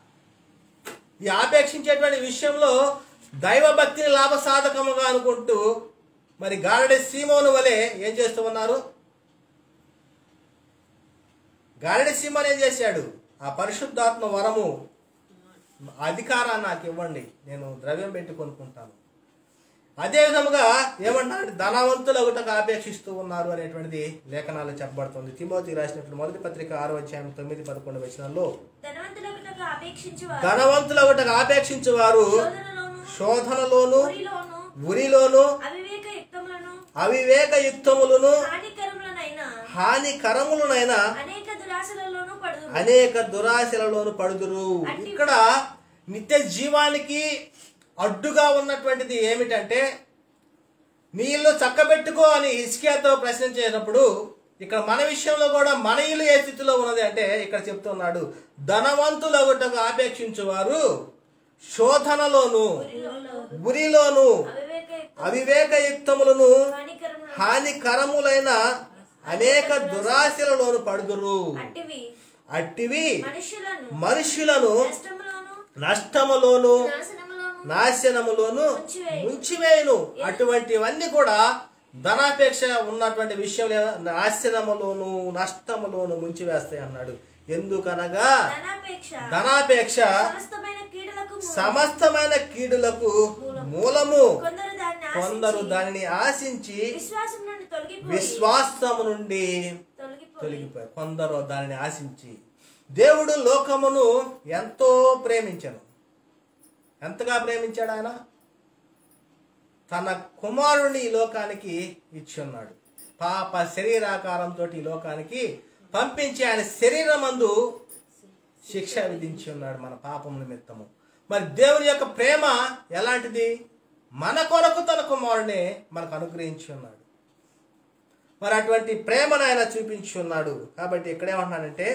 ఈ ఆపేక్షించేటువంటి విషయంలో దైవభక్తిని లాభ సాధకముగా అనుకుంటూ మరి గారడి సీమోను వలె ఏం చేస్తూ ఉన్నారు గారడి సీమోన్ ఏం చేశాడు ఆ పరిశుద్ధాత్మ వరము అధికారాన్ని నాకు ఇవ్వండి నేను ద్రవ్యం పెట్టి కొనుక్కుంటాను అదే విధముగా ఏమంటారు ధనవంతులు ఒకటకు ఆపేక్షిస్తూ ఉన్నారు అనేటువంటిది లేఖనాలు చెప్పబడుతుంది తిమోతి రాసినటువంటి మొదటి పత్రిక ఆరో అధ్యాయం తొమ్మిది పదకొండు వచనాల్లో ధనవంతులకు అపేక్షించు ధనవంతులు ఒకటకు ఆపేక్షించేవారు శోధనలోను శోధనలోను ఊరిలోను ఉరిలోను అవివేక యుక్తములను అవివేకయుక్తములను హానికరములనైన హానికరములనైన అనేక దురాశలలోనూ పడుదు అనేక దురాశలలోను పడుదురు ఇక్కడ నిత్య జీవానికి అడ్డుగా ఉన్నటువంటిది ఏమిటంటే నీ ఇల్లు చక్కబెట్టుకో అని హిస్కియాతో ప్రశ్నించేటప్పుడు ఇక్కడ మన విషయంలో కూడా మన ఇల్లు ఏ స్థితిలో ఉన్నది అంటే ఇక్కడ చెప్తున్నాడు ధనవంతులు ఒకటకు ఆపేక్షించువారు శోధనలోను ఉరిలోను అవివేక అవివేకయుక్తములను హానికరములను హానికరములైన అనేక దురాశలలోను పడుదురు అట్టివి అట్టివి మనుషులను మనుషులను నష్టములోను నష్టములోను నాశనములోను నాశనములోను ముంచివేయును. ముంచివేయును అటువంటివన్నీ కూడా ధనాపేక్ష ఉన్నటువంటి విషయంలో నాశనములోను నష్టములోను ముంచివేస్తాయి అన్నాడు ఎందుకనగా ధనాపేక్ష ధనాపేక్ష సమస్తమైన కీడులకు మూలం. సమస్తమైన కీడులకు మూలము కొందరు దాన్ని కొందరు ఆశించి దానిని ఆశించి విశ్వాసం నుండి తొలగిపోయి విశ్వాసము నుండి తొలగిపోయి తొలగిపోయారు కొందరు దానిని ఆశించి దేవుడు లోకమును ఎంతో ప్రేమించను ఎంతగా ప్రేమించాడు ఆయన తన కుమారుని ఈ లోకానికి ఇచ్చి ఉన్నాడు పాప శరీరాకారంతో ఈ లోకానికి పంపించి ఆయన శరీరమందు శిక్ష విధించి ఉన్నాడు మన పాపం నిమిత్తము మరి దేవుని యొక్క ప్రేమ ఎలాంటిది మన కొరకు తన కుమారుని మనకు అనుగ్రహించి ఉన్నాడు మరి అటువంటి ప్రేమను ఆయన చూపించి ఉన్నాడు కాబట్టి ఇక్కడేమంటున్నాడంటే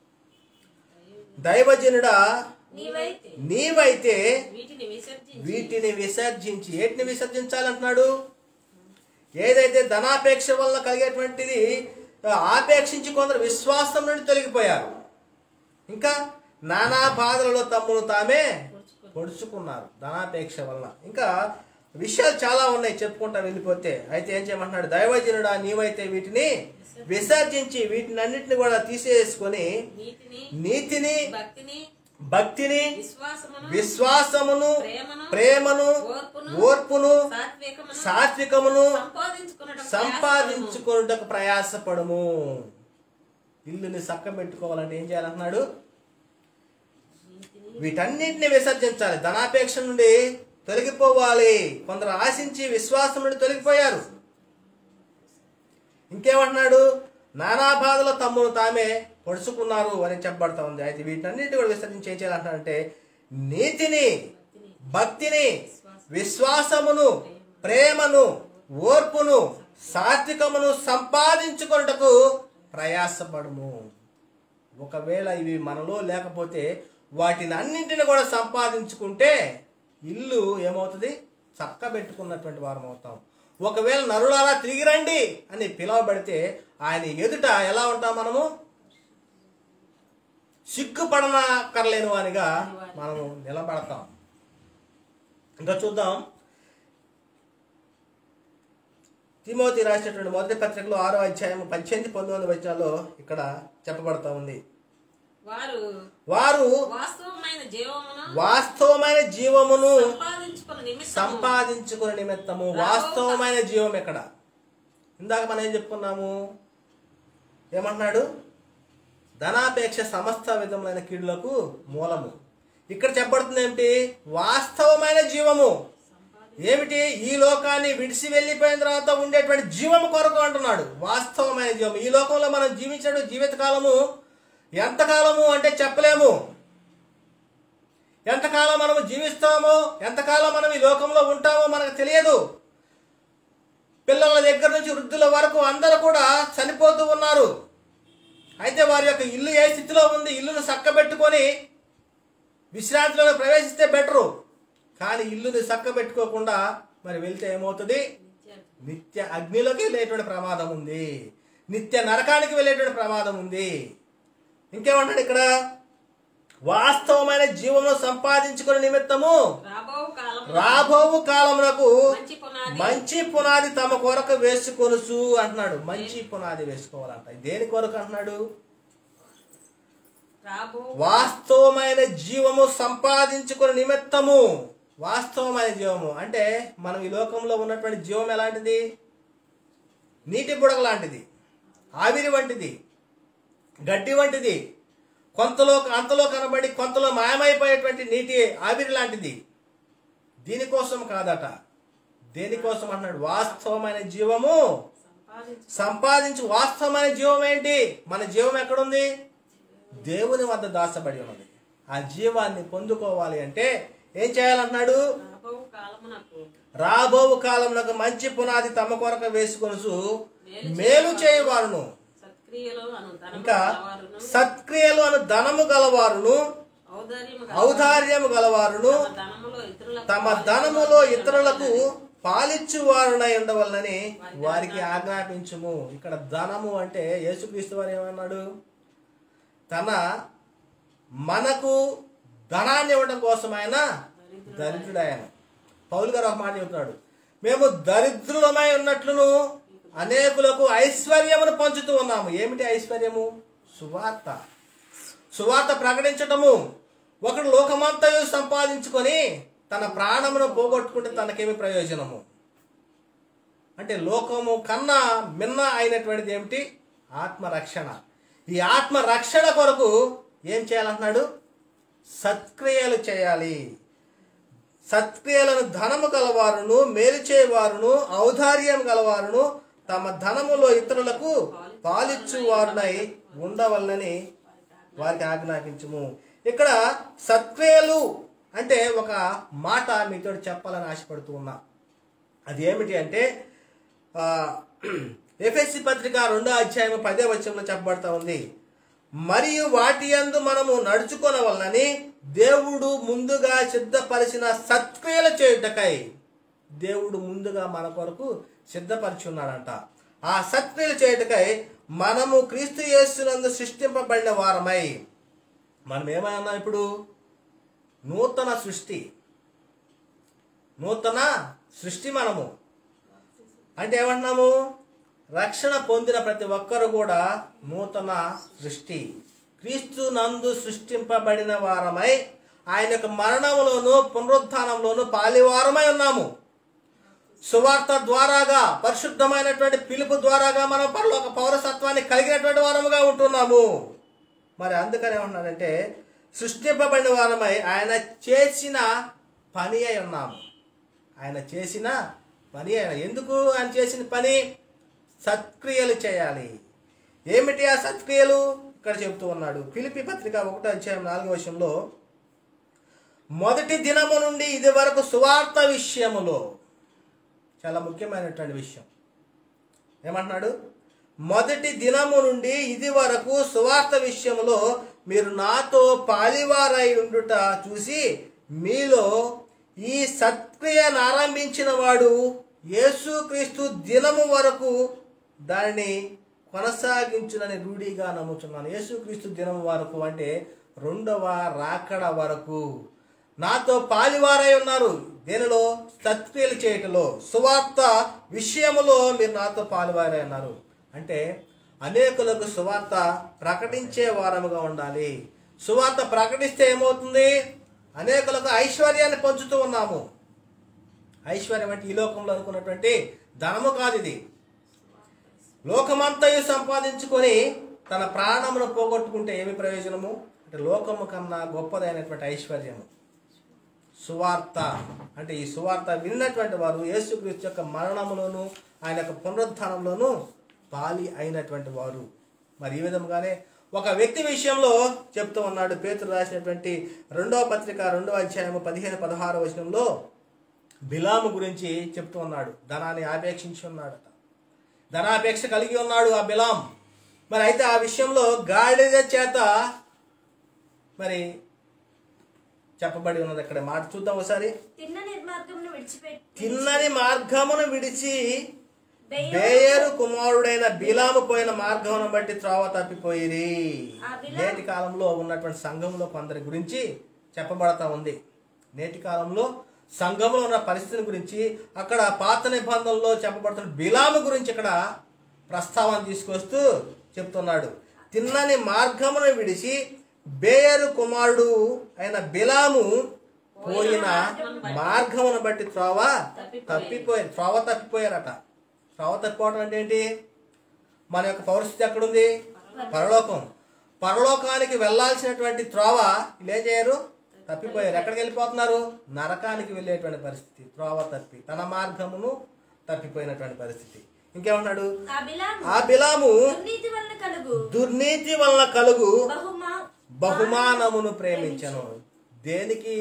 దైవజనుడా నీవైతే నీవైతే వీటిని విసర్జించి వీటిని విసర్జించి ఏటిని విసర్జించాలంటున్నాడు ఏదైతే ధనాపేక్ష వల్ల కలిగేటువంటిది ఆపేక్షించి కొందరు విశ్వాసం నుండి తొలగిపోయారు ఇంకా నానా బాధలలో తమ్మును తామే పొడుచుకున్నారు ధనాపేక్ష వల్ల ఇంకా విషయాలు చాలా ఉన్నాయి చెప్పుకుంటా వెళ్ళిపోతే అయితే ఏం చేయమంటున్నాడు దైవజనుడా నీవైతే వీటిని విసర్జించి వీటిని అన్నిటిని కూడా తీసేసుకొని నీతిని నీతిని భక్తిని భక్తిని విశ్వాసమును విశ్వాసమును ప్రేమను ప్రేమను ఓర్పును ఓర్పును సాత్వికమును సాత్వికమును సంపాదించుకున్నటకు సంపాదించుకున్నటకు ప్రయాసపడము ఇల్లుని చక్కబెట్టుకోవాలంటే ఏం చేయాలంటున్నాడు వీటన్నిటిని విసర్జించాలి ధనాపేక్ష నుండి తొలగిపోవాలి కొందరు ఆశించి విశ్వాసం నుండి తొలగిపోయారు ఇంకేమంటున్నాడు నానా బాధలో తమ్మును తామే పొడుచుకున్నారు అని చెప్పబడతా ఉంది అయితే వీటన్నిటి కూడా విస్తరించి ఏం చేయాలంటారంటే నీతిని భక్తిని విశ్వాసమును ప్రేమను ఓర్పును సాత్వికమును సంపాదించుకొనుటకు ప్రయాసపడము ఒకవేళ ఇవి మనలో లేకపోతే వాటిని అన్నింటిని కూడా సంపాదించుకుంటే ఇల్లు ఏమవుతుంది చక్కబెట్టుకున్నటువంటి వారం అవుతాం ఒకవేళ నరులారా తిరిగి రండి అని పిలవబడితే ఆయన ఎదుట ఎలా ఉంటాం మనము సిగ్గుపడనక్కర్లేని వానిగా మనము నిలబడతాం ఇంకా చూద్దాం తిమోతి రాసినటువంటి మొదటి పత్రికలో ఆరో అధ్యాయం పద్దెనిమిది పంతొమ్మిది వచనాల్లో ఇక్కడ చెప్పబడతా ఉంది వారు వారు వాస్తవమైన జీవమును వాస్తవమైన జీవమును సంపాదించుకున్న నిమిత్తము సంపాదించుకునే నిమిత్తము వాస్తవమైన జీవం ఎక్కడ ఇందాక మనం ఏం చెప్పుకున్నాము ఏమంటున్నాడు ధనాపేక్ష సమస్త విధములైన కీడులకు మూలము ఇక్కడ చెప్పబడుతుంది ఏమిటి వాస్తవమైన జీవము ఏమిటి ఈ లోకాన్ని విడిచి వెళ్ళిపోయిన తర్వాత ఉండేటువంటి జీవము కొరకు అంటున్నాడు వాస్తవమైన జీవం ఈ లోకంలో మనం జీవించడం జీవితకాలము ఎంతకాలము అంటే చెప్పలేము ఎంతకాలం మనము జీవిస్తామో ఎంతకాలం మనం ఈ లోకంలో ఉంటామో మనకు తెలియదు పిల్లల దగ్గర నుంచి వృద్ధుల వరకు అందరూ కూడా చనిపోతూ ఉన్నారు అయితే వారి యొక్క ఇల్లు ఏ స్థితిలో ఉంది ఇల్లును చక్కబెట్టుకొని విశ్రాంతిలో ప్రవేశిస్తే బెటరు కానీ ఇల్లుని చక్కబెట్టుకోకుండా మరి వెళ్తే ఏమవుతుంది నిత్య అగ్నిలోకి వెళ్ళేటువంటి ప్రమాదం ఉంది నిత్య నరకానికి వెళ్ళేటువంటి ప్రమాదం ఉంది ఇంకేమంటాడు ఇక్కడ వాస్తవమైన జీవమును సంపాదించుకునే నిమిత్తము రాబో కాలం రాబోవు కాలమునకు మంచి పునాది మంచి పునాది తమ కొరకు వేసుకొనుసు అంటున్నాడు మంచి పునాది వేసుకోవాలంట దేని కొరకు అంటున్నాడు రాబో వాస్తవమైన జీవము సంపాదించుకునే నిమిత్తము వాస్తవమైన జీవము అంటే మనం ఈ లోకంలో ఉన్నటువంటి జీవం ఎలాంటిది నీటి బుడగ లాంటిది ఆవిరి వంటిది గడ్డి వంటిది కొంతలో అంతలో కనబడి కొంతలో మాయమైపోయేటువంటి నీటి ఆవిరి లాంటిది దీనికోసం కాదట దేనికోసం అంటున్నాడు వాస్తవమైన జీవము సంపాదించు సంపాదించు వాస్తవమైన జీవం ఏంటి మన జీవం ఎక్కడుంది దేవుని వద్ద దాచబడి ఉన్నది ఆ జీవాన్ని పొందుకోవాలి అంటే ఏం చేయాలంటున్నాడు రాబో కాలమునకు రాబోవు కాలంలో మంచి పునాది తమ కొరకు వేసుకొనుసు మేలు చేయవారును సత్క్రియలు అను ధనము ఇంకా గలవారును సత్క్రియలు అను ధనము గలవారును ఔదార్యము ఔదార్యము గలవారును తమ ధనములో ఇతరులకు తమ ధనములో ఇతరులకు పాలిచ్చువారునై ఉండవలనని వారికి ఆజ్ఞాపించుము ఇక్కడ ధనము అంటే యేసుక్రీస్తు వారు ఏమన్నాడు తన మనకు ధనాన్ని ఇవ్వడం కోసం ఆయన దరిద్రుడు ఆయన పౌలు గారు ఒక మాట చెబుతున్నాడు మేము దరిద్రులమై ఉన్నట్లును అనేకులకు ఐశ్వర్యమును పంచుతూ ఉన్నాము ఏమిటి ఐశ్వర్యము సువార్త సువార్త ప్రకటించటము ఒకడు లోకమంతయు సంపాదించుకొని తన ప్రాణమును పోగొట్టుకుంటే తనకేమి ప్రయోజనము అంటే లోకము కన్నా మిన్న అయినటువంటిది ఏమిటి ఆత్మరక్షణ ఈ ఆత్మరక్షణ కొరకు ఏం చేయాలంటున్నాడు సత్క్రియలు చేయాలి సత్క్రియలను ధనము గలవారును మేలు చేయవారును ఔదార్యం గలవారును తమ ధనములో ఇతరులకు పాలిచ్చువారునై ఉండవలనని వారికి ఆజ్ఞాపించుము ఇక్కడ సత్క్రియలు అంటే ఒక మాట మీతో చెప్పాలని ఆశపడుతూ ఉన్నా అది ఏమిటి అంటే ఆ, ఎఫ్ఎస్సి పత్రిక రెండో అధ్యాయం పదే వచనంలో చెప్పబడతా ఉంది మరియు వాటి యందు మనము నడుచుకొనవలనని దేవుడు ముందుగా సిద్ధపరిచిన సత్క్రియలు చేయుటకై దేవుడు ముందుగా మన కొరకు సిద్ధపరిచి ఉన్నాడంట ఆ సత్క్రియలు చేయుటకై మనము క్రీస్తు యేసునందు సృష్టింపబడిన వారమై మనం ఏమన్నా ఇప్పుడు నూతన సృష్టి నూతన సృష్టి మనము అంటే ఏమంటున్నాము రక్షణ పొందిన ప్రతి ఒక్కరు కూడా నూతన సృష్టి క్రీస్తు నందు సృష్టింపబడిన వారమై ఆయన యొక్క మరణంలోను పునరుత్థానంలోను పాలివారమై ఉన్నాము సువార్త ద్వారాగా పరిశుద్ధమైనటువంటి పిలుపు ద్వారాగా మనం పరలోక పౌరసత్వాన్ని కలిగినటువంటి వారముగా ఉంటున్నాము మరి అందుకని ఏమన్నాడంటే సృష్టింపబడిన వారమై ఆయన చేసిన పని అయి ఉన్నాము ఆయన చేసిన పని ఆయన ఎందుకు ఆయన చేసిన పని సత్క్రియలు చేయాలి ఏమిటి ఆ సత్క్రియలు ఇక్కడ చెప్తూ ఉన్నాడు ఫిలిపి పత్రిక ఒకటో అధ్యాయం నాలుగో విషయంలో మొదటి దినము నుండి ఇది వరకు సువార్త విషయములో చాలా ముఖ్యమైనటువంటి విషయం ఏమంటున్నాడు మొదటి దినము నుండి ఇది వరకు సువార్త విషయములో మీరు నాతో పాలివారై ఉండుట చూసి మీలో ఈ సత్క్రియను ఆరంభించిన వాడు యేసుక్రీస్తు దినము వరకు దానిని కొనసాగించునని రూఢిగా నమ్ముతున్నాను యేసుక్రీస్తు దినం వరకు అంటే రెండవ రాకడ వరకు నాతో పాలివారై ఉన్నారు దేనిలో సత్క్రియలు చేయటంలో సువార్త విషయములో మీరు నాతో పాలివారై ఉన్నారు అంటే అనేకులకు సువార్త ప్రకటించే వారముగా ఉండాలి సువార్త ప్రకటిస్తే ఏమవుతుంది అనేకులకు ఐశ్వర్యాన్ని పంచుతూ ఉన్నాము ఐశ్వర్యం అంటే ఈ లోకంలో అనుకున్నటువంటి ధనము కాదు ఇది లోకమంతయు సంపాదించుకొని తన ప్రాణమును పోగొట్టుకుంటే ఏమి ప్రయోజనము అంటే లోకము కన్నా గొప్పదైనటువంటి ఐశ్వర్యము సువార్త అంటే ఈ సువార్త విన్నటువంటి వారు యేసుక్రీస్తు యొక్క మరణములోను ఆయన యొక్క పునరుద్ధానంలోను పాలి అయినటువంటి వారు మరి ఈ విధంగానే ఒక వ్యక్తి విషయంలో చెప్తూ ఉన్నాడు పేతురు రాసినటువంటి రెండవ పత్రిక రెండవ అధ్యాయము పదిహేను పదహారు వచనంలో బిలాము గురించి చెప్తూ ఉన్నాడు ధనాన్ని ఆపేక్షించి ఉన్నాడట ధనాపేక్ష కలిగి ఉన్నాడు ఆ బిలాం మరి అయితే ఆ విషయంలో గాడిద చేత మరి చెప్పబడి ఉన్నది అక్కడ మాట చూద్దాం ఒకసారి తిన్న నిర్మార్గమును విడిచిపెట్టి తిన్నని మార్గమును విడిచి బెయ్యోరు- బేయరు కుమారుడైన బిలాము పోయిన మార్గమును బట్టి త్రోవ తప్పిపోయిరి ఆ బిలాము- నేటి కాలంలో ఉన్నటువంటి సంఘంలో కొందరి గురించి చెప్పబడతా ఉంది నేటి కాలంలో సంఘంలో ఉన్న పరిస్థితిని గురించి అక్కడ పాత నిబంధనలో చెప్పబడుతున్న బిలాము గురించి ఇక్కడ ప్రస్తావన తీసుకొస్తూ చెప్తున్నాడు తిన్నని మార్గమును విడిచి బేయరు కుమారుడు అయిన బిలాము పోయిన మార్గమును బట్టి త్రోవ తప్పిపోయారు త్రోవ తప్పిపోయారట త్రోవ తప్పిపోవడం అంటే ఏంటి మన యొక్క పౌరస్థితి ఎక్కడుంది పరలోకం పరలోకానికి వెళ్ళాల్సినటువంటి త్రోవ వీళ్ళు ఏం చేయరు తప్పిపోయారు ఎక్కడికి వెళ్ళిపోతున్నారు నరకానికి వెళ్ళేటువంటి పరిస్థితి త్రోవ తప్పి తన మార్గమును తప్పిపోయినటువంటి పరిస్థితి ఇంకేమన్నాడు ఆ బిలాము ఆ బిలాము దుర్నీతి వలన కలుగు దుర్నీతి వలన కలుగు బహుమా బహుమానమును ప్రేమించను దేనికి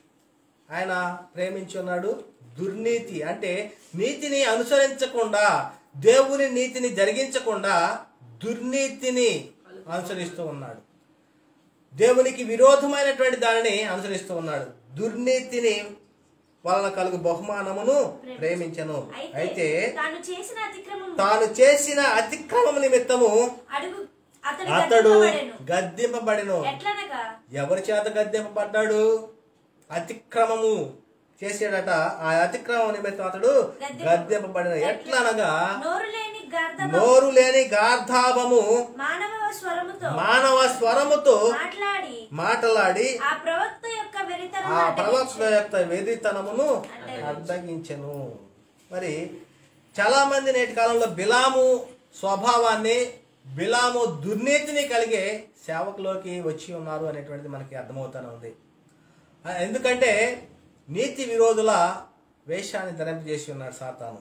ఆయన ప్రేమించున్నాడు దుర్నీతి అంటే నీతిని అనుసరించకుండా దేవుని నీతిని జరిగించకుండా దుర్నీతిని అనుసరిస్తూ ఉన్నాడు దేవునికి విరోధమైనటువంటి దానిని అనుసరిస్తూ ఉన్నాడు దుర్నీతిని వలన కలుగు బహుమానమును ప్రేమించను అయితే తాను చేసిన అతిక్రమం తాను చేసిన అతిక్రమం నిమిత్తము అడుగు అతడు అతడు గద్దింపబడెను. గద్దింపబడిను ఎట్లనగా ఎవరి చేత గద్దెంపబడ్డాడు అతిక్రమము చేసాడట ఆ అతిక్రమం నిమిత్తం అతడు గద్దెంపబడిన ఎట్లా అనగా నోరు లేని గర్ధము నోరు లేని గార్ధాభము మానవ స్వరముతో మానవ స్వరముతో మాట్లాడి మాటలాడి ఆ ప్రవక్త యొక్క వెరితనం ఆ ప్రవక్త యొక్క వెరితనమును అడ్డగించెను మరి చాలా మంది నేటి కాలంలో బిలాము స్వభావాన్ని బిలాము దుర్నీతిని కలిగే సేవకులోకి వచ్చి ఉన్నారు అనేటువంటిది మనకి అర్థమవుతానే ఉంది ఆ, ఎందుకంటే నీతి విరోధుల వేషాన్ని ధరింపజేసి ఉన్నాడు సాతాను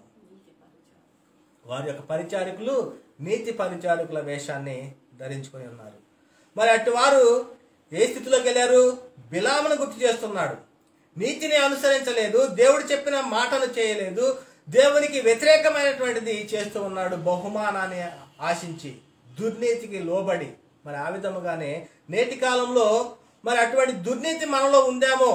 వారి యొక్క పరిచారకులు నీతి పరిచారకుల వేషాన్ని ధరించుకొని ఉన్నారు మరి అటు వారు ఏ స్థితిలోకి వెళ్ళారు బిలామును గుర్తు చేస్తున్నాడు నీతిని అనుసరించలేదు దేవుడు చెప్పిన మాటను చేయలేదు దేవునికి వ్యతిరేకమైనటువంటిది చేస్తూ ఉన్నాడు బహుమానాన్ని ఆశించి దుర్నీతికి లోబడి మరి ఆ విధముగానే నేటి కాలంలో మరి అటువంటి దుర్నీతి మనలో ఉందేమో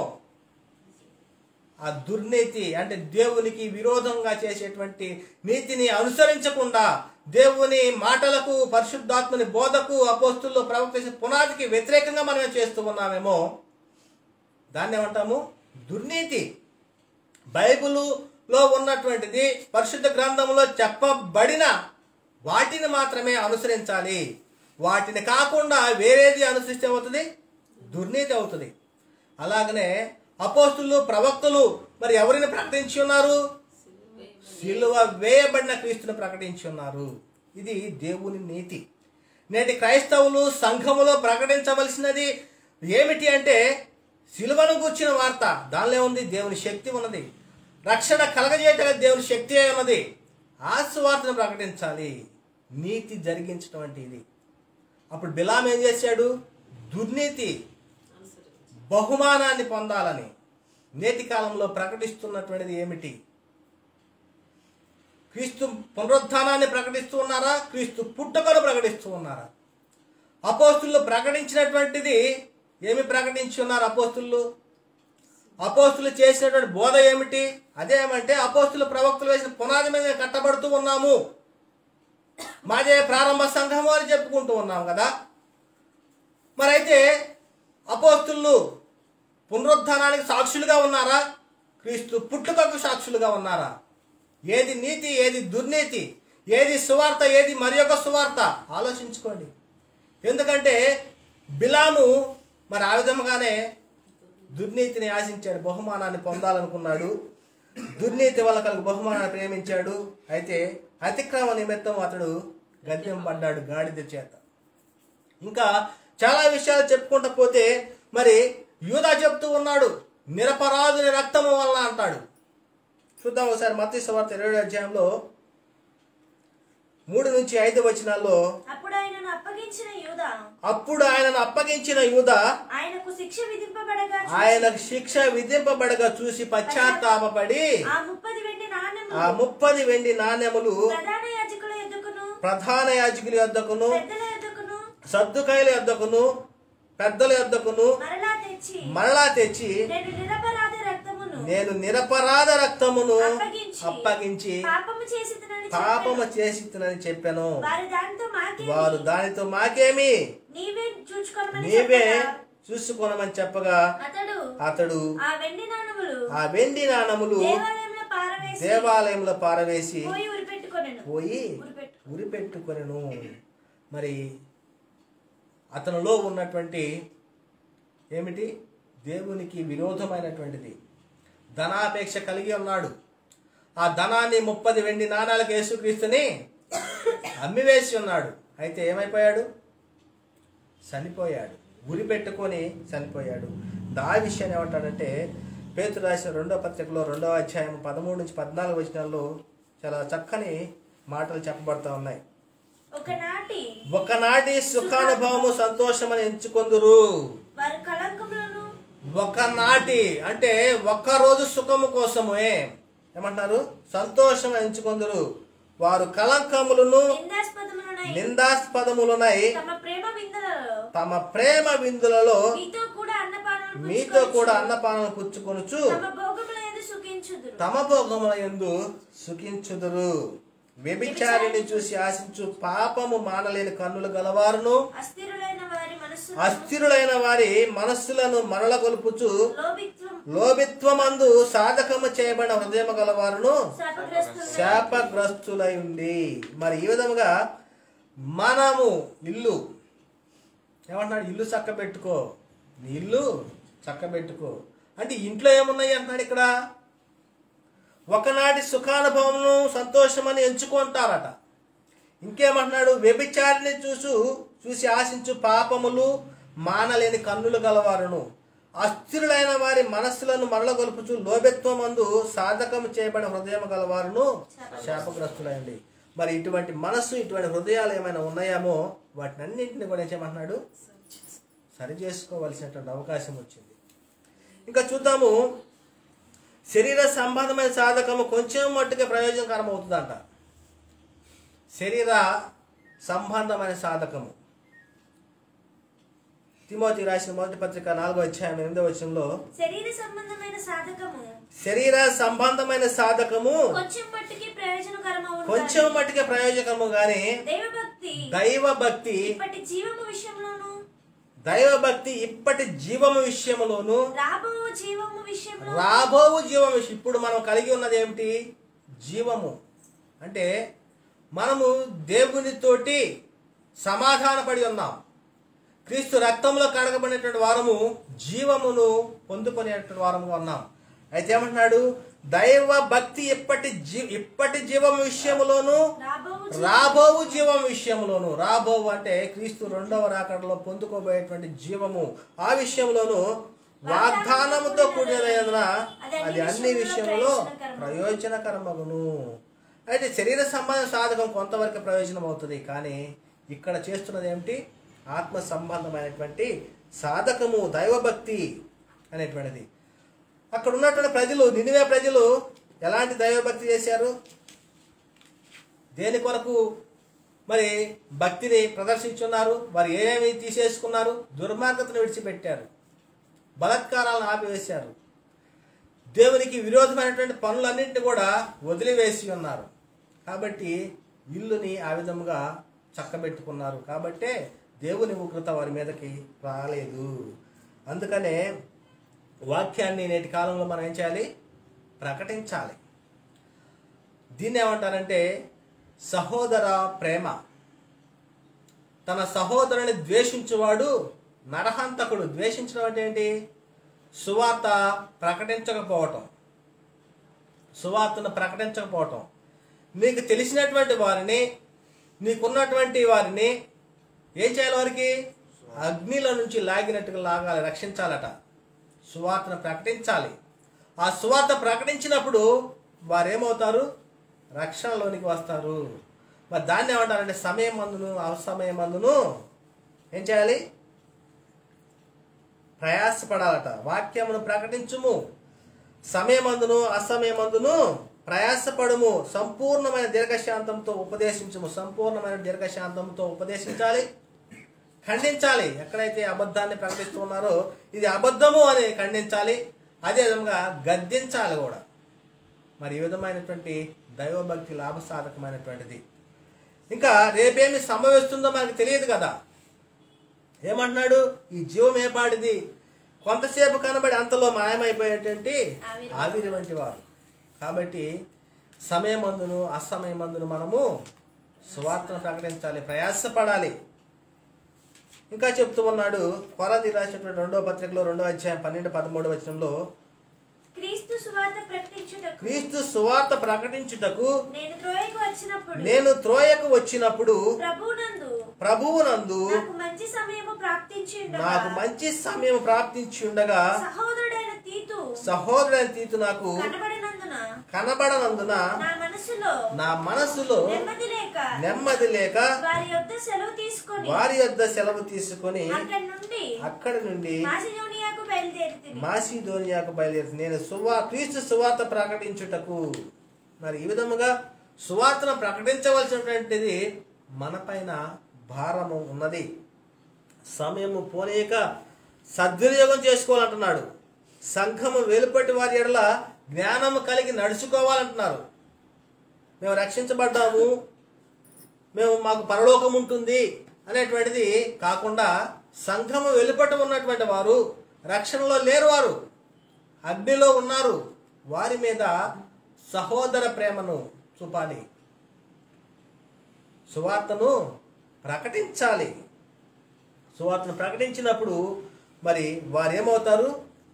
ఆ దుర్నీతి అంటే దేవునికి విరోధంగా చేసేటువంటి నీతిని అనుసరించకుండా దేవుని మాటలకు పరిశుద్ధాత్మని బోధకు అపోస్తుల్లో ప్రవర్తించే పునాదికి వ్యతిరేకంగా మనం చేస్తూ ఉన్నామేమో దాన్ని ఏమంటాము దుర్నీతి బైబిలులో ఉన్నటువంటిది పరిశుద్ధ గ్రంథంలో చెప్పబడిన వాటిని మాత్రమే అనుసరించాలి వాటిని కాకుండా వేరేది అనుసరిస్తే అవుతుంది దుర్నీతి అవుతుంది అలాగనే అపోస్తులు ప్రవక్తలు మరి ఎవరిని ప్రకటించి ఉన్నారు సిలువ వేయబడిన క్రీస్తుని ప్రకటించి ఉన్నారు ఇది దేవుని నీతి నేటి క్రైస్తవులు సంఘములో ప్రకటించవలసినది ఏమిటి అంటే సిలువను కూర్చిన వార్త దానిలో ఉంది దేవుని శక్తి ఉన్నది రక్షణ కలగజేయటం దేవుని శక్తి అయి ఉన్నది ఆ సువార్తను ప్రకటించాలి నీతి జరిగించడం అంటే ఇది అప్పుడు బిలాం ఏం చేశాడు దుర్నీతి అనుసరించి బహుమానాన్ని పొందాలని నేటి కాలంలో ప్రకటిస్తున్నటువంటిది ఏమిటి క్రీస్తు పునరుత్థానాన్ని ప్రకటిస్తూ ఉన్నారా క్రీస్తు పుట్టుకను ప్రకటిస్తూ ఉన్నారా అపోస్తులు ప్రకటించినటువంటిది ఏమి ప్రకటించి ఉన్నారు అపోస్తులు అపోస్తులు చేసినటువంటి బోధ ఏమిటి అదేమంటే అపోస్తులు ప్రవక్తలు వేసిన పునాది మీద కట్టబడుతూ ఉన్నాము మాదే ప్రారంభ సంఘము అని చెప్పుకుంటూ ఉన్నాం కదా మరైతే అపోస్తులు పునరుద్ధానానికి సాక్షులుగా ఉన్నారా క్రీస్తు పుట్టుకకు సాక్షులుగా ఉన్నారా ఏది నీతి ఏది దుర్నీతి ఏది సువార్త ఏది మరి యొక్క సువార్త ఆలోచించుకోండి ఎందుకంటే బిలాము మరి ఆ విధముగానే దుర్నీతిని ఆశించాడు బహుమానాన్ని పొందాలనుకున్నాడు దుర్నీతి వల్ల కలిగి బహుమానాన్ని ప్రేమించాడు అయితే అతిక్రమ నిమిత్తం అతడు గద్యం పడ్డాడు గాడిద చేత ఇంకా చాలా విషయాలు చెప్పుకుంటూ పోతే మరి యూదా చెప్తూ ఉన్నాడు నిరపరాధుని రక్తము వలన అంటాడు చూద్దాం ఒకసారి మత్తి వార్త ఇరవై అధ్యాయంలో మూడు నుంచి ఐదు వచనాల్లో అప్పుడు ఆయనను అప్పగించిన యూదా అప్పుడు ఆయనను అప్పగించిన యూదా ఆయనకు శిక్ష విధింపబడగా చూసి ఆయనకు శిక్ష విధింపబడగా చూసి పశ్చాత్తాపపడి ఆ ముప్పది వెండి నాణెము ఆ ముప్పది వెండి నాణెములు ప్రధాన యాజకుల ఎద్దుకును ప్రధాన యాజకుల యొద్దకును పెద్దల ఎద్దుకును సర్దుకాయల యొద్దకును పెద్దల యొద్దకును మరలా తెచ్చి మరలా తెచ్చి నేను నిరపరాధ రక్తమును నేను నిరపరాధ రక్తమును అప్పగించి అప్పగించి పాపము చేసినని పాపము చేసినని చెప్పాను వారి దానితో మాకే వారు దానితో మాకేమి నీవే చూచుకోమని నీవే చెప్పగా, చూసుకోనమని చెప్పగా అతడు అతడు ఆ వెండి నాణములు ఆ వెండి నాణములు దేవాలయంలో పారవేసి దేవాలయంలో పారవేసి పోయి ఉరిపెట్టుకొనెను పోయి ఉరిపెట్టు ఉరిపెట్టుకొనెను మరి అతనిలో ఉన్నటువంటి ఏమిటి దేవునికి విరోధమైనటువంటిది ధనాపేక్ష కలిగి ఉన్నాడు ఆ ధనాన్ని ముప్పది వెండి నాణాలకు యేసుక్రీస్తుని అమ్మివేసి ఉన్నాడు అయితే ఏమైపోయాడు చనిపోయాడు ఉరి పెట్టుకొని చనిపోయాడు దా విషయాన్ని ఏమంటాడంటే పేతురు రాసిన రెండో పత్రికలో రెండో అధ్యాయం పదమూడు నుంచి పద్నాలుగు వచనాల్లో చాలా చక్కని మాటలు చెప్పబడతా ఉన్నాయి ఒకనాటి ఒకనాటి సుఖానుభవము సంతోషమని ఎంచుకొందురు వారి కళంకములను ఒకనాటి అంటే ఒక్క రోజు సుఖము కోసమే ఏమంటున్నారు సంతోషం ఎంచుకొందురు వారు కలంకములను నిందాస్పదములనై నిందాస్పదములునై తమ ప్రేమ విందులలో తమ ప్రేమ విందులలో మీతో కూడా అన్నపానాలు మీతో కూడా అన్నపానం పుచ్చుకొనుచు తమ భోగముల యందు సుఖించుదురు తమ భోగముల యందు సుఖించుదురు వ్యభిచారిని చూసి ఆశించు పాపము మానలేని కన్నులు గలవారును అస్థిరులైన వారి మనస్సు అస్థిరులైన వారి మనస్సులను మరలగొల్పుచు లోభిత్వం లోభిత్వమందు సాధకము చేయబడిన హృదయం గలవారును శాపగ్రస్తులై శాపగ్రస్తులై ఉండి మరి ఈ విధముగా మనము ఇల్లు ఏమంటున్నాడు ఇల్లు చక్క పెట్టుకో నీ ఇల్లు చక్క పెట్టుకో అంటే ఇంట్లో ఏమున్నాయి అంటున్నాడు ఇక్కడ ఒకనాటి సుఖానుభవమును సంతోషమని ఎంచుకుంటారట ఇంకేమంటున్నాడు వ్యభిచారిని చూసు చూసి ఆశించు పాపములు మానలేని కన్నులు గలవారును అస్థిరులైన వారి మనస్సులను మరలగొలుపుచు లోభత్వమందు సాధకము చేయబడిన హృదయం గలవారును శాపగ్రస్తులైంది మరి ఇటువంటి మనస్సు ఇటువంటి హృదయాలు ఏమైనా ఉన్నాయేమో వాటిని అన్నింటిని కూడా ఏం చేయమంటున్నాడు సరి చేసుకోవలసినటువంటి అవకాశం వచ్చింది ఇంకా చూద్దాము శరీర సంబంధమైన సాధకము కొంచెం మట్టుకే ప్రయోజనకరం అవుతుందంట శరీర సంబంధమైన సాధకము తిమోతి రాసిన మొదటి పత్రిక నాలుగో అధ్యాయం ఎనిమిదో వచనంలో శరీర సంబంధమైన సాధకము శరీర సంబంధమైన సాధకము కొంచెం మట్టుకి ప్రయోజనకరము కొంచెం మట్టుకే ప్రయోజకము గాని దైవభక్తి దైవ భక్తి ఇప్పటి జీవము విషయంలోను దైవ భక్తి ఇప్పటి జీవము విషయములోను రాబో జీవము విషయంలో రాబోవు జీవం విషయం ఇప్పుడు మనం కలిగి ఉన్నది ఏమిటి జీవము అంటే మనము దేవునితోటి సమాధానపడి ఉన్నాం క్రీస్తు రక్తంలో కడగబడినటువంటి వారము జీవమును పొందుకునేటువంటి వారము ఉన్నాం అయితే ఏమంటున్నాడు దైవ భక్తి ఇప్పటి జీ ఇప్పటి జీవం విషయములోను రాబో రాబోవు జీవం విషయంలోను రాబోవు అంటే క్రీస్తు రెండవ రాకడలో పొందుకోబోయేటువంటి జీవము ఆ విషయంలోను వాగ్దానముతో కూడినదైన అది అన్ని విషయంలో ప్రయోజనకరమగును అయితే శరీర సంబంధ సాధకం కొంతవరకు ప్రయోజనం అవుతుంది కానీ ఇక్కడ చేస్తున్నది ఏమిటి ఆత్మ సంబంధమైనటువంటి సాధకము దైవభక్తి అనేటువంటిది అక్కడ ఉన్నటువంటి ప్రజలు నినివే ప్రజలు ఎలాంటి దైవభక్తి చేశారు దేని కొరకు మరి భక్తిని ప్రదర్శించున్నారు వారు ఏమేమి తీసేసుకున్నారు దుర్మార్గతను విడిచిపెట్టారు బలాత్కారాలను ఆపివేశారు దేవునికి విరోధమైనటువంటి పనులన్నింటినీ కూడా వదిలివేసి ఉన్నారు కాబట్టి ఇల్లుని ఆ విధముగా చక్కబెట్టుకున్నారు కాబట్టే దేవుని ఉగ్రత వారి మీదకి రాలేదు అందుకనే వాక్యాన్ని నేటి కాలంలో మనం ఏం చేయాలి ప్రకటించాలి దీన్ని ఏమంటారంటే సహోదర ప్రేమ తన సహోదరుని ద్వేషించువాడు నరహంతకుడు ద్వేషించడం అంటే ఏంటి సువార్త ప్రకటించకపోవటం సువార్తను ప్రకటించకపోవటం నీకు తెలిసినటువంటి వారిని నీకున్నటువంటి వారిని ఏం చేయాలి వారికి అగ్నిలో నుంచి లాగినట్టుగా లాగాలి రక్షించాలట సువార్తను ప్రకటించాలి ఆ సువార్త ప్రకటించినప్పుడు వారు ఏమవుతారు రక్షణలోనికి వస్తారు మరి దాన్ని ఏమంటారంటే సమయం మందును అవసమయం మందును ఏం చేయాలి ప్రయాసపడాలట వాక్యమును ప్రకటించుము సమయమందును అసమయమందును ప్రయాసపడుము సంపూర్ణమైన దీర్ఘశాంతంతో ఉపదేశించుము సంపూర్ణమైన దీర్ఘశాంతంతో ఉపదేశించాలి ఖండించాలి ఎక్కడైతే అబద్ధాన్ని ప్రకటిస్తూ ఉన్నారో ఇది అబద్ధము అని ఖండించాలి అదేవిధంగా గద్దించాలి కూడా మరి ఈ విధమైనటువంటి దైవభక్తి లాభసాధకమైనటువంటిది ఇంకా రేపేమి సంభవిస్తుందో మనకు తెలియదు కదా ఏమంటున్నాడు ఈ జీవం ఏపాడిది కొంతసేపు కనబడి అంతలో మాయమైపోయేటువంటి ఆవిరి. ఆవిరి వంటి వారు కాబట్టి సమయమందును అసమయమందును మనము సువార్తను ప్రకటించాలి ప్రయాసపడాలి ఇంకా చెప్తూ ఉన్నాడు కొరది రాసినటువంటి రెండో పత్రికలో రెండో అధ్యాయం పన్నెండు పదమూడు వచనంలో క్రీస్తు సువార్త ప్రకటించుటకు క్రీస్తు సువార్త ప్రకటించుటకు నేను త్రోయకు వచ్చినప్పుడు నేను త్రోయకు వచ్చినప్పుడు ప్రభునందు ప్రభువునందు నాకు మంచి సమయము ప్రాప్తించి ఉండగా, నాకు మంచి సమయం ప్రాప్తించి ఉండగా సహోదరుడైన తీతు సహోదరుని తీతు నాకు కనబడినందున కనబడనందున నా మనసులో నా మనసులో నెమ్మది లేక నెమ్మది లేక వారి యొద్ద సెలవు తీసుకొని వారి యొద్ద సెలవు తీసుకొని అక్కడి నుండి అక్కడి నుండి మాసిడోనియాకు బయలుదేరి మాసిధోనియాకు బయలుదేరి నేను సువా క్రీస్తు సువార్త ప్రకటించుటకు మరి ఈ విధముగా సువార్తను ప్రకటించవలసినటువంటిది మనపైన భారము ఉన్నది సమయము పోనీయక సద్వినియోగం చేసుకోవాలంటున్నాడు సంఘము వెలుపటి వారి ఎడల జ్ఞానము కలిగి నడుచుకోవాలంటున్నారు మేము రక్షించబడ్డాము మేము మాకు పరలోకం ఉంటుంది అనేటువంటిది కాకుండా సంఘము వెలుపట ఉన్నటువంటి వారు రక్షణలో లేరు వారు అగ్నిలో ఉన్నారు వారి మీద సహోదర ప్రేమను చూపాలి సువార్తను ప్రకటించాలి సువార్తను ప్రకటించినప్పుడు మరి వారు ఏమవుతారు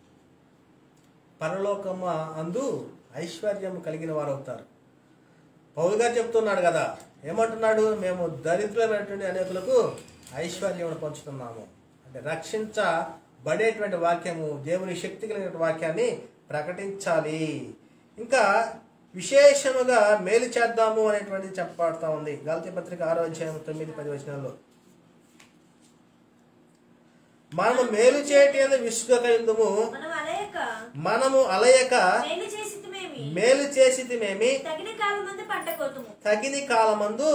పరలోకమ అందు ఐశ్వర్యం కలిగిన వారు అవుతారు పౌలు గారు చెప్తున్నాడు కదా ఏమంటున్నాడు మేము దరిద్రమైనటువంటి అనేకులకు ఐశ్వర్యం పంచుతున్నాము అంటే రక్షించబడేటువంటి వాక్యము దేవుని శక్తి కలిగిన వాక్యాన్ని ప్రకటించాలి ఇంకా విశేషముగా మేలు చేద్దాము అనేటువంటిది చెప్పబడతా ఉంది గలతి పత్రిక ఆరో అధ్యాయం తొమ్మిది పది వచనాల్లో మనము మేలు చేయటి అని విసుగకయుందుము మనం అలయక మనము అలయక మేలు చేసిమేమి మేలు చేసితిమేమి తగిన కాలం మంది పంట కోతుము తగిని కాలమందు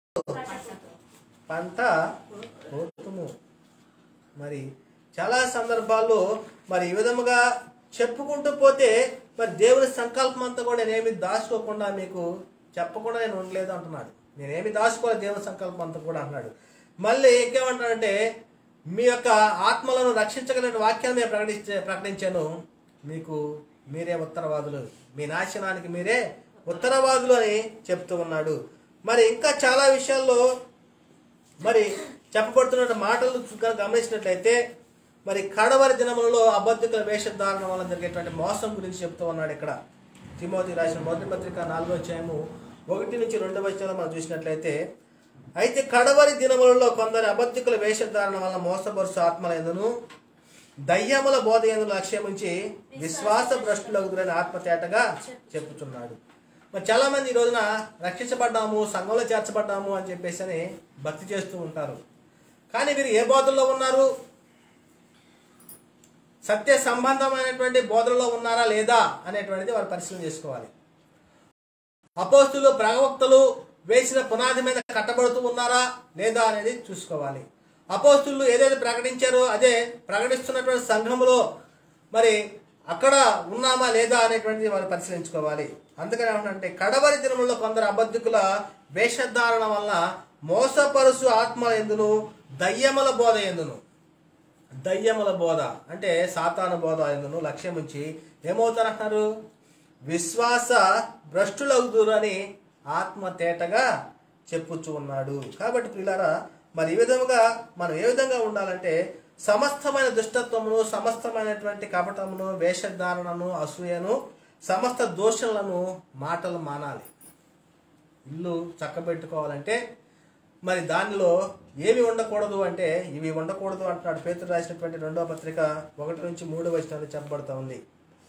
పంట కోతుము మరి చాలా సందర్భాల్లో మరి ఈ విధముగా చెప్పుకుంటూ పోతే మరి దేవుని సంకల్పం అంతా కూడా నేనేమి దాచుకోకుండా మీకు చెప్పకుండా నేను ఉండలేదు అంటున్నాడు నేనేమి దాచుకోలేదు దేవుని సంకల్పం అంతా కూడా అంటున్నాడు మళ్ళీ ఇంకేమంటాడంటే మీ యొక్క ఆత్మలను రక్షించగలిగిన వాక్యాన్ని నేను ప్రకటించే ప్రకటించాను మీకు మీరే ఉత్తరవాదులు మీ నాశనానికి మీరే ఉత్తరవాదులు అని చెప్తూ ఉన్నాడు మరి ఇంకా చాలా విషయాల్లో మరి చెప్పబడుతున్న మాటలు కనుక గమనించినట్లయితే మరి కడవరి దినములలో అబద్ధికుల వేషధారణ వల్ల జరిగేటువంటి మోసం గురించి చెప్తూ ఉన్నాడు ఇక్కడ తిమోతి రాసిన మొదటి పత్రిక నాలుగో అధ్యాయము ఒకటి నుంచి రెండవ వచ్చాలో మనం చూసినట్లయితే అయితే కడవరి దినములలో కొందరు అబద్ధికుల వేషధారణ వల్ల మోసపరుచు ఆత్మలందును దయ్యముల బోధ ఎందు లక్ష్యముంచి విశ్వాస భ్రష్టులకు గురైన ఆత్మతేటగా చెప్పుచున్నాడు మరి చాలామంది ఈ రోజున రక్షించబడ్డాము సంఘంలో చేర్చబడ్డాము అని చెప్పేసి అని భక్తి చేస్తూ ఉంటారు కానీ వీరు ఏ బోధల్లో ఉన్నారు సత్య సంబంధమైనటువంటి బోధనలో ఉన్నారా లేదా అనేటువంటిది వారు పరిశీలన చేసుకోవాలి అపోస్తులు ప్రవక్తలు వేసిన పునాది మీద కట్టబడుతూ ఉన్నారా లేదా అనేది చూసుకోవాలి అపోస్తులు ఏదైతే ప్రకటించారో అదే ప్రకటిస్తున్నటువంటి సంఘములో మరి అక్కడ ఉన్నామా లేదా అనేటువంటిది వారు పరిశీలించుకోవాలి అందుకని ఏమంటే కడవరి దినముల్లో కొందరు అబద్ధికుల వేషధారణ వల్ల మోసపరుసు ఆత్మ ఎందును దయ్యముల బోధ ఎందును దయ్యముల బోధ అంటే సాతాను బోధ ఎందును లక్ష్యం ఉంచి ఏమవుతారంటున్నారు విశ్వాస భ్రష్టులవుతురు అని ఆత్మ తేటగా చెప్పుచూ ఉన్నాడు కాబట్టి పిల్లారా మరి ఈ విధముగా మనం ఏ విధంగా ఉండాలంటే సమస్తమైన దుష్టత్వమును సమస్తమైనటువంటి కపటమును వేషధారణను అసూయను సమస్త దోషములను మాటలు మానాలి ఇల్లు చక్కబెట్టుకోవాలంటే మరి దానిలో ఏమి ఉండకూడదు అంటే ఇవి ఉండకూడదు అంటున్నాడు పేతురు రాసినటువంటి రెండవ పత్రిక ఒకటి నుంచి మూడు వచనాలు చెప్పబడతా ఉంది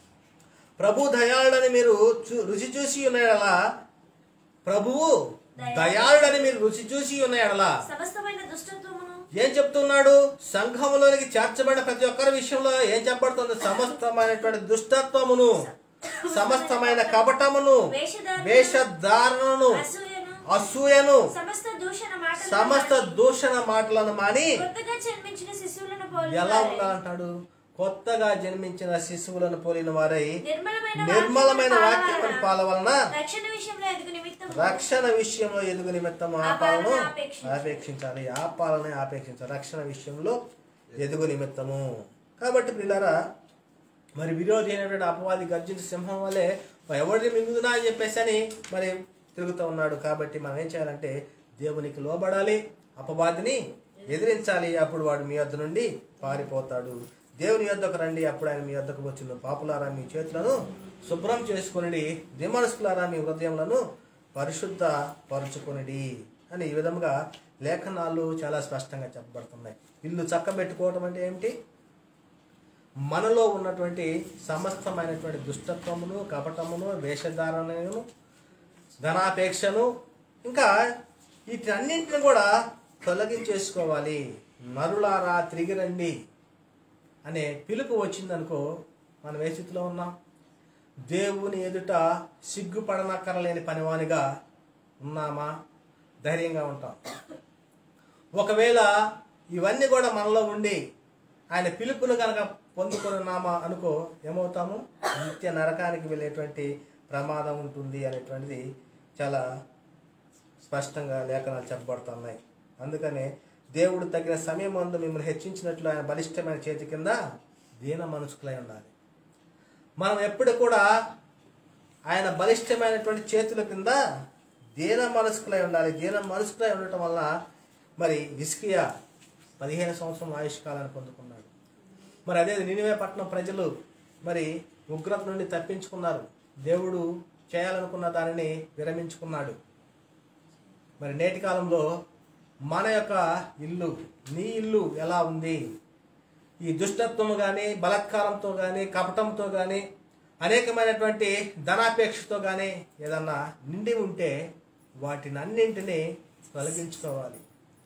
ప్రభు దయాళుడని మీరు చూ- రుచి చూసి ఉన్నాయలా ప్రభువు దయాళుడని మీరు రుచి చూసి ఉన్నాయలా సమస్తమైన దుష్టత్వమును ఏం చెప్తున్నాడు సంఘములోనికి చేర్చబడిన ప్రతి ఒక్కరి విషయంలో ఏం చెప్పబడుతుంది సమస్తమైనటువంటి దుష్టత్వమును సమస్తమైన కపటమును వేషధారణను అసూయను అసూయను సమస్త దూషణ మాటలు సమస్త దూషణ మాటలను మాని కొత్తగా జన్మించిన శిశువులను ఎలా పోలి ఉండాలంటాడు కొత్తగా జన్మించిన శిశువులను పోలిన వారై నిర్మలమైన నిర్మలమైన వాక్యమును వాక్యమును పాలవలన పాలవలన రక్షణ విషయంలో ఎదుగు నిమిత్తం రక్షణ విషయంలో ఎదుగు నిమిత్తం ఆ ఆ పాలను పాలన ఆపేక్షించాలి. ఆపేక్షించాలి ఆ పాలనే ఆపేక్షించాలి రక్షణ విషయంలో ఎదుగు నిమిత్తము కాబట్టి పిల్లరా మరి విరోధి అయినటువంటి అపవాది గర్జించిన సింహం వల్లే ఎవరిని మింగుదునా అని చెప్పేసి అని మరి తిరుగుతూ ఉన్నాడు కాబట్టి మనం ఏం చేయాలంటే దేవునికి లోబడాలి అపవాదిని ఎదిరించాలి అప్పుడు వాడు మీ వద్ద నుండి పారిపోతాడు దేవుని యొద్దకు రండి అప్పుడు ఆయన మీ వద్దకు వచ్చిన పాపులారా మీ చేతులను శుభ్రం చేసుకొనిడి దిమనస్కులారా మీ హృదయములను పరిశుద్ధ పరుచుకొనిడి అని ఈ విధముగా లేఖనాలు చాలా స్పష్టంగా చెప్పబడుతున్నాయి ఇల్లు చక్కబెట్టుకోవటం అంటే ఏమిటి మనలో ఉన్నటువంటి సమస్తమైనటువంటి దుష్టత్వమును కపటమును వేషధారణను ధనాపేక్షను ఇంకా వీటన్నింటిని కూడా తొలగించేసుకోవాలి నరులారా తిరిగి రండి అనే పిలుపు వచ్చిందనుకో మనం ఏ స్థితిలో ఉన్నాం దేవుని ఎదుట సిగ్గుపడనక్కరలేని పనివానిగా ఉన్నామా ధైర్యంగా ఉంటాం ఒకవేళ ఇవన్నీ కూడా మనలో ఉండి ఆయన పిలుపును కనుక పొందుకున్నామా అనుకో ఏమవుతాము నిత్య నరకానికి వెళ్ళేటువంటి ప్రమాదం ఉంటుంది అనేటువంటిది చాలా స్పష్టంగా లేఖనాలు చెప్పబడుతున్నాయి అందుకనే దేవుడు తగిన సమయం అందు మిమ్మల్ని హెచ్చించినట్లు ఆయన బలిష్టమైన చేతి కింద దీన మనసుకులై ఉండాలి మనం ఎప్పుడు కూడా ఆయన బలిష్టమైనటువంటి చేతుల కింద దీన మనస్కులై ఉండాలి దీన మనస్కులై ఉండటం వల్ల మరి ఇస్కియా పదిహేను సంవత్సరం ఆయుష్కాలాన్ని పొందుకున్నాడు మరి అదే నినివే పట్టణం ప్రజలు మరి ఉగ్రత నుండి తప్పించుకున్నారు దేవుడు చేయాలనుకున్న దానిని విరమించుకున్నాడు మరి నేటి కాలంలో మన యొక్క ఇల్లు నీ ఇల్లు ఎలా ఉంది ఈ దుష్టత్వము కానీ బలత్కారంతో కానీ కపటంతో కానీ అనేకమైనటువంటి ధనాపేక్షతో కానీ ఏదన్నా నిండి ఉంటే వాటిని అన్నింటినీ తొలగించుకోవాలి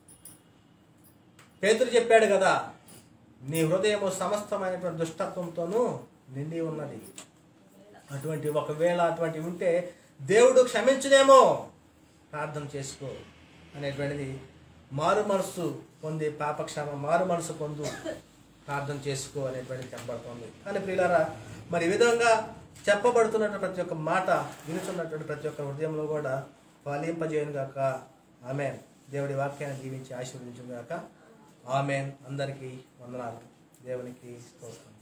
పేతురు చెప్పాడు కదా నీ హృదయము సమస్తమైనటువంటి దుష్టత్వంతోనూ నిండి ఉన్నది అటువంటి ఒకవేళ అటువంటి ఉంటే దేవుడు క్షమించునేమో ప్రార్థన చేసుకో అనేటువంటిది మారు మనసు పొంది పాపక్షమ మారు మనసు పొందు ప్రార్థన చేసుకో అనేటువంటిది చెప్పబడుతుంది కానీ ప్రియులారా మరి ఈ విధంగా చెప్పబడుతున్నటువంటి ప్రతి ఒక్క మాట వినుచున్నటువంటి ప్రతి ఒక్క హృదయంలో కూడా ఫలింపజేయను గాక ఆమె దేవుడి వాక్యాన్ని జీవించి ఆశీర్వదించుగాక ఆమెన్ అందరికీ వందనాలు దేవునికి స్తోత్రం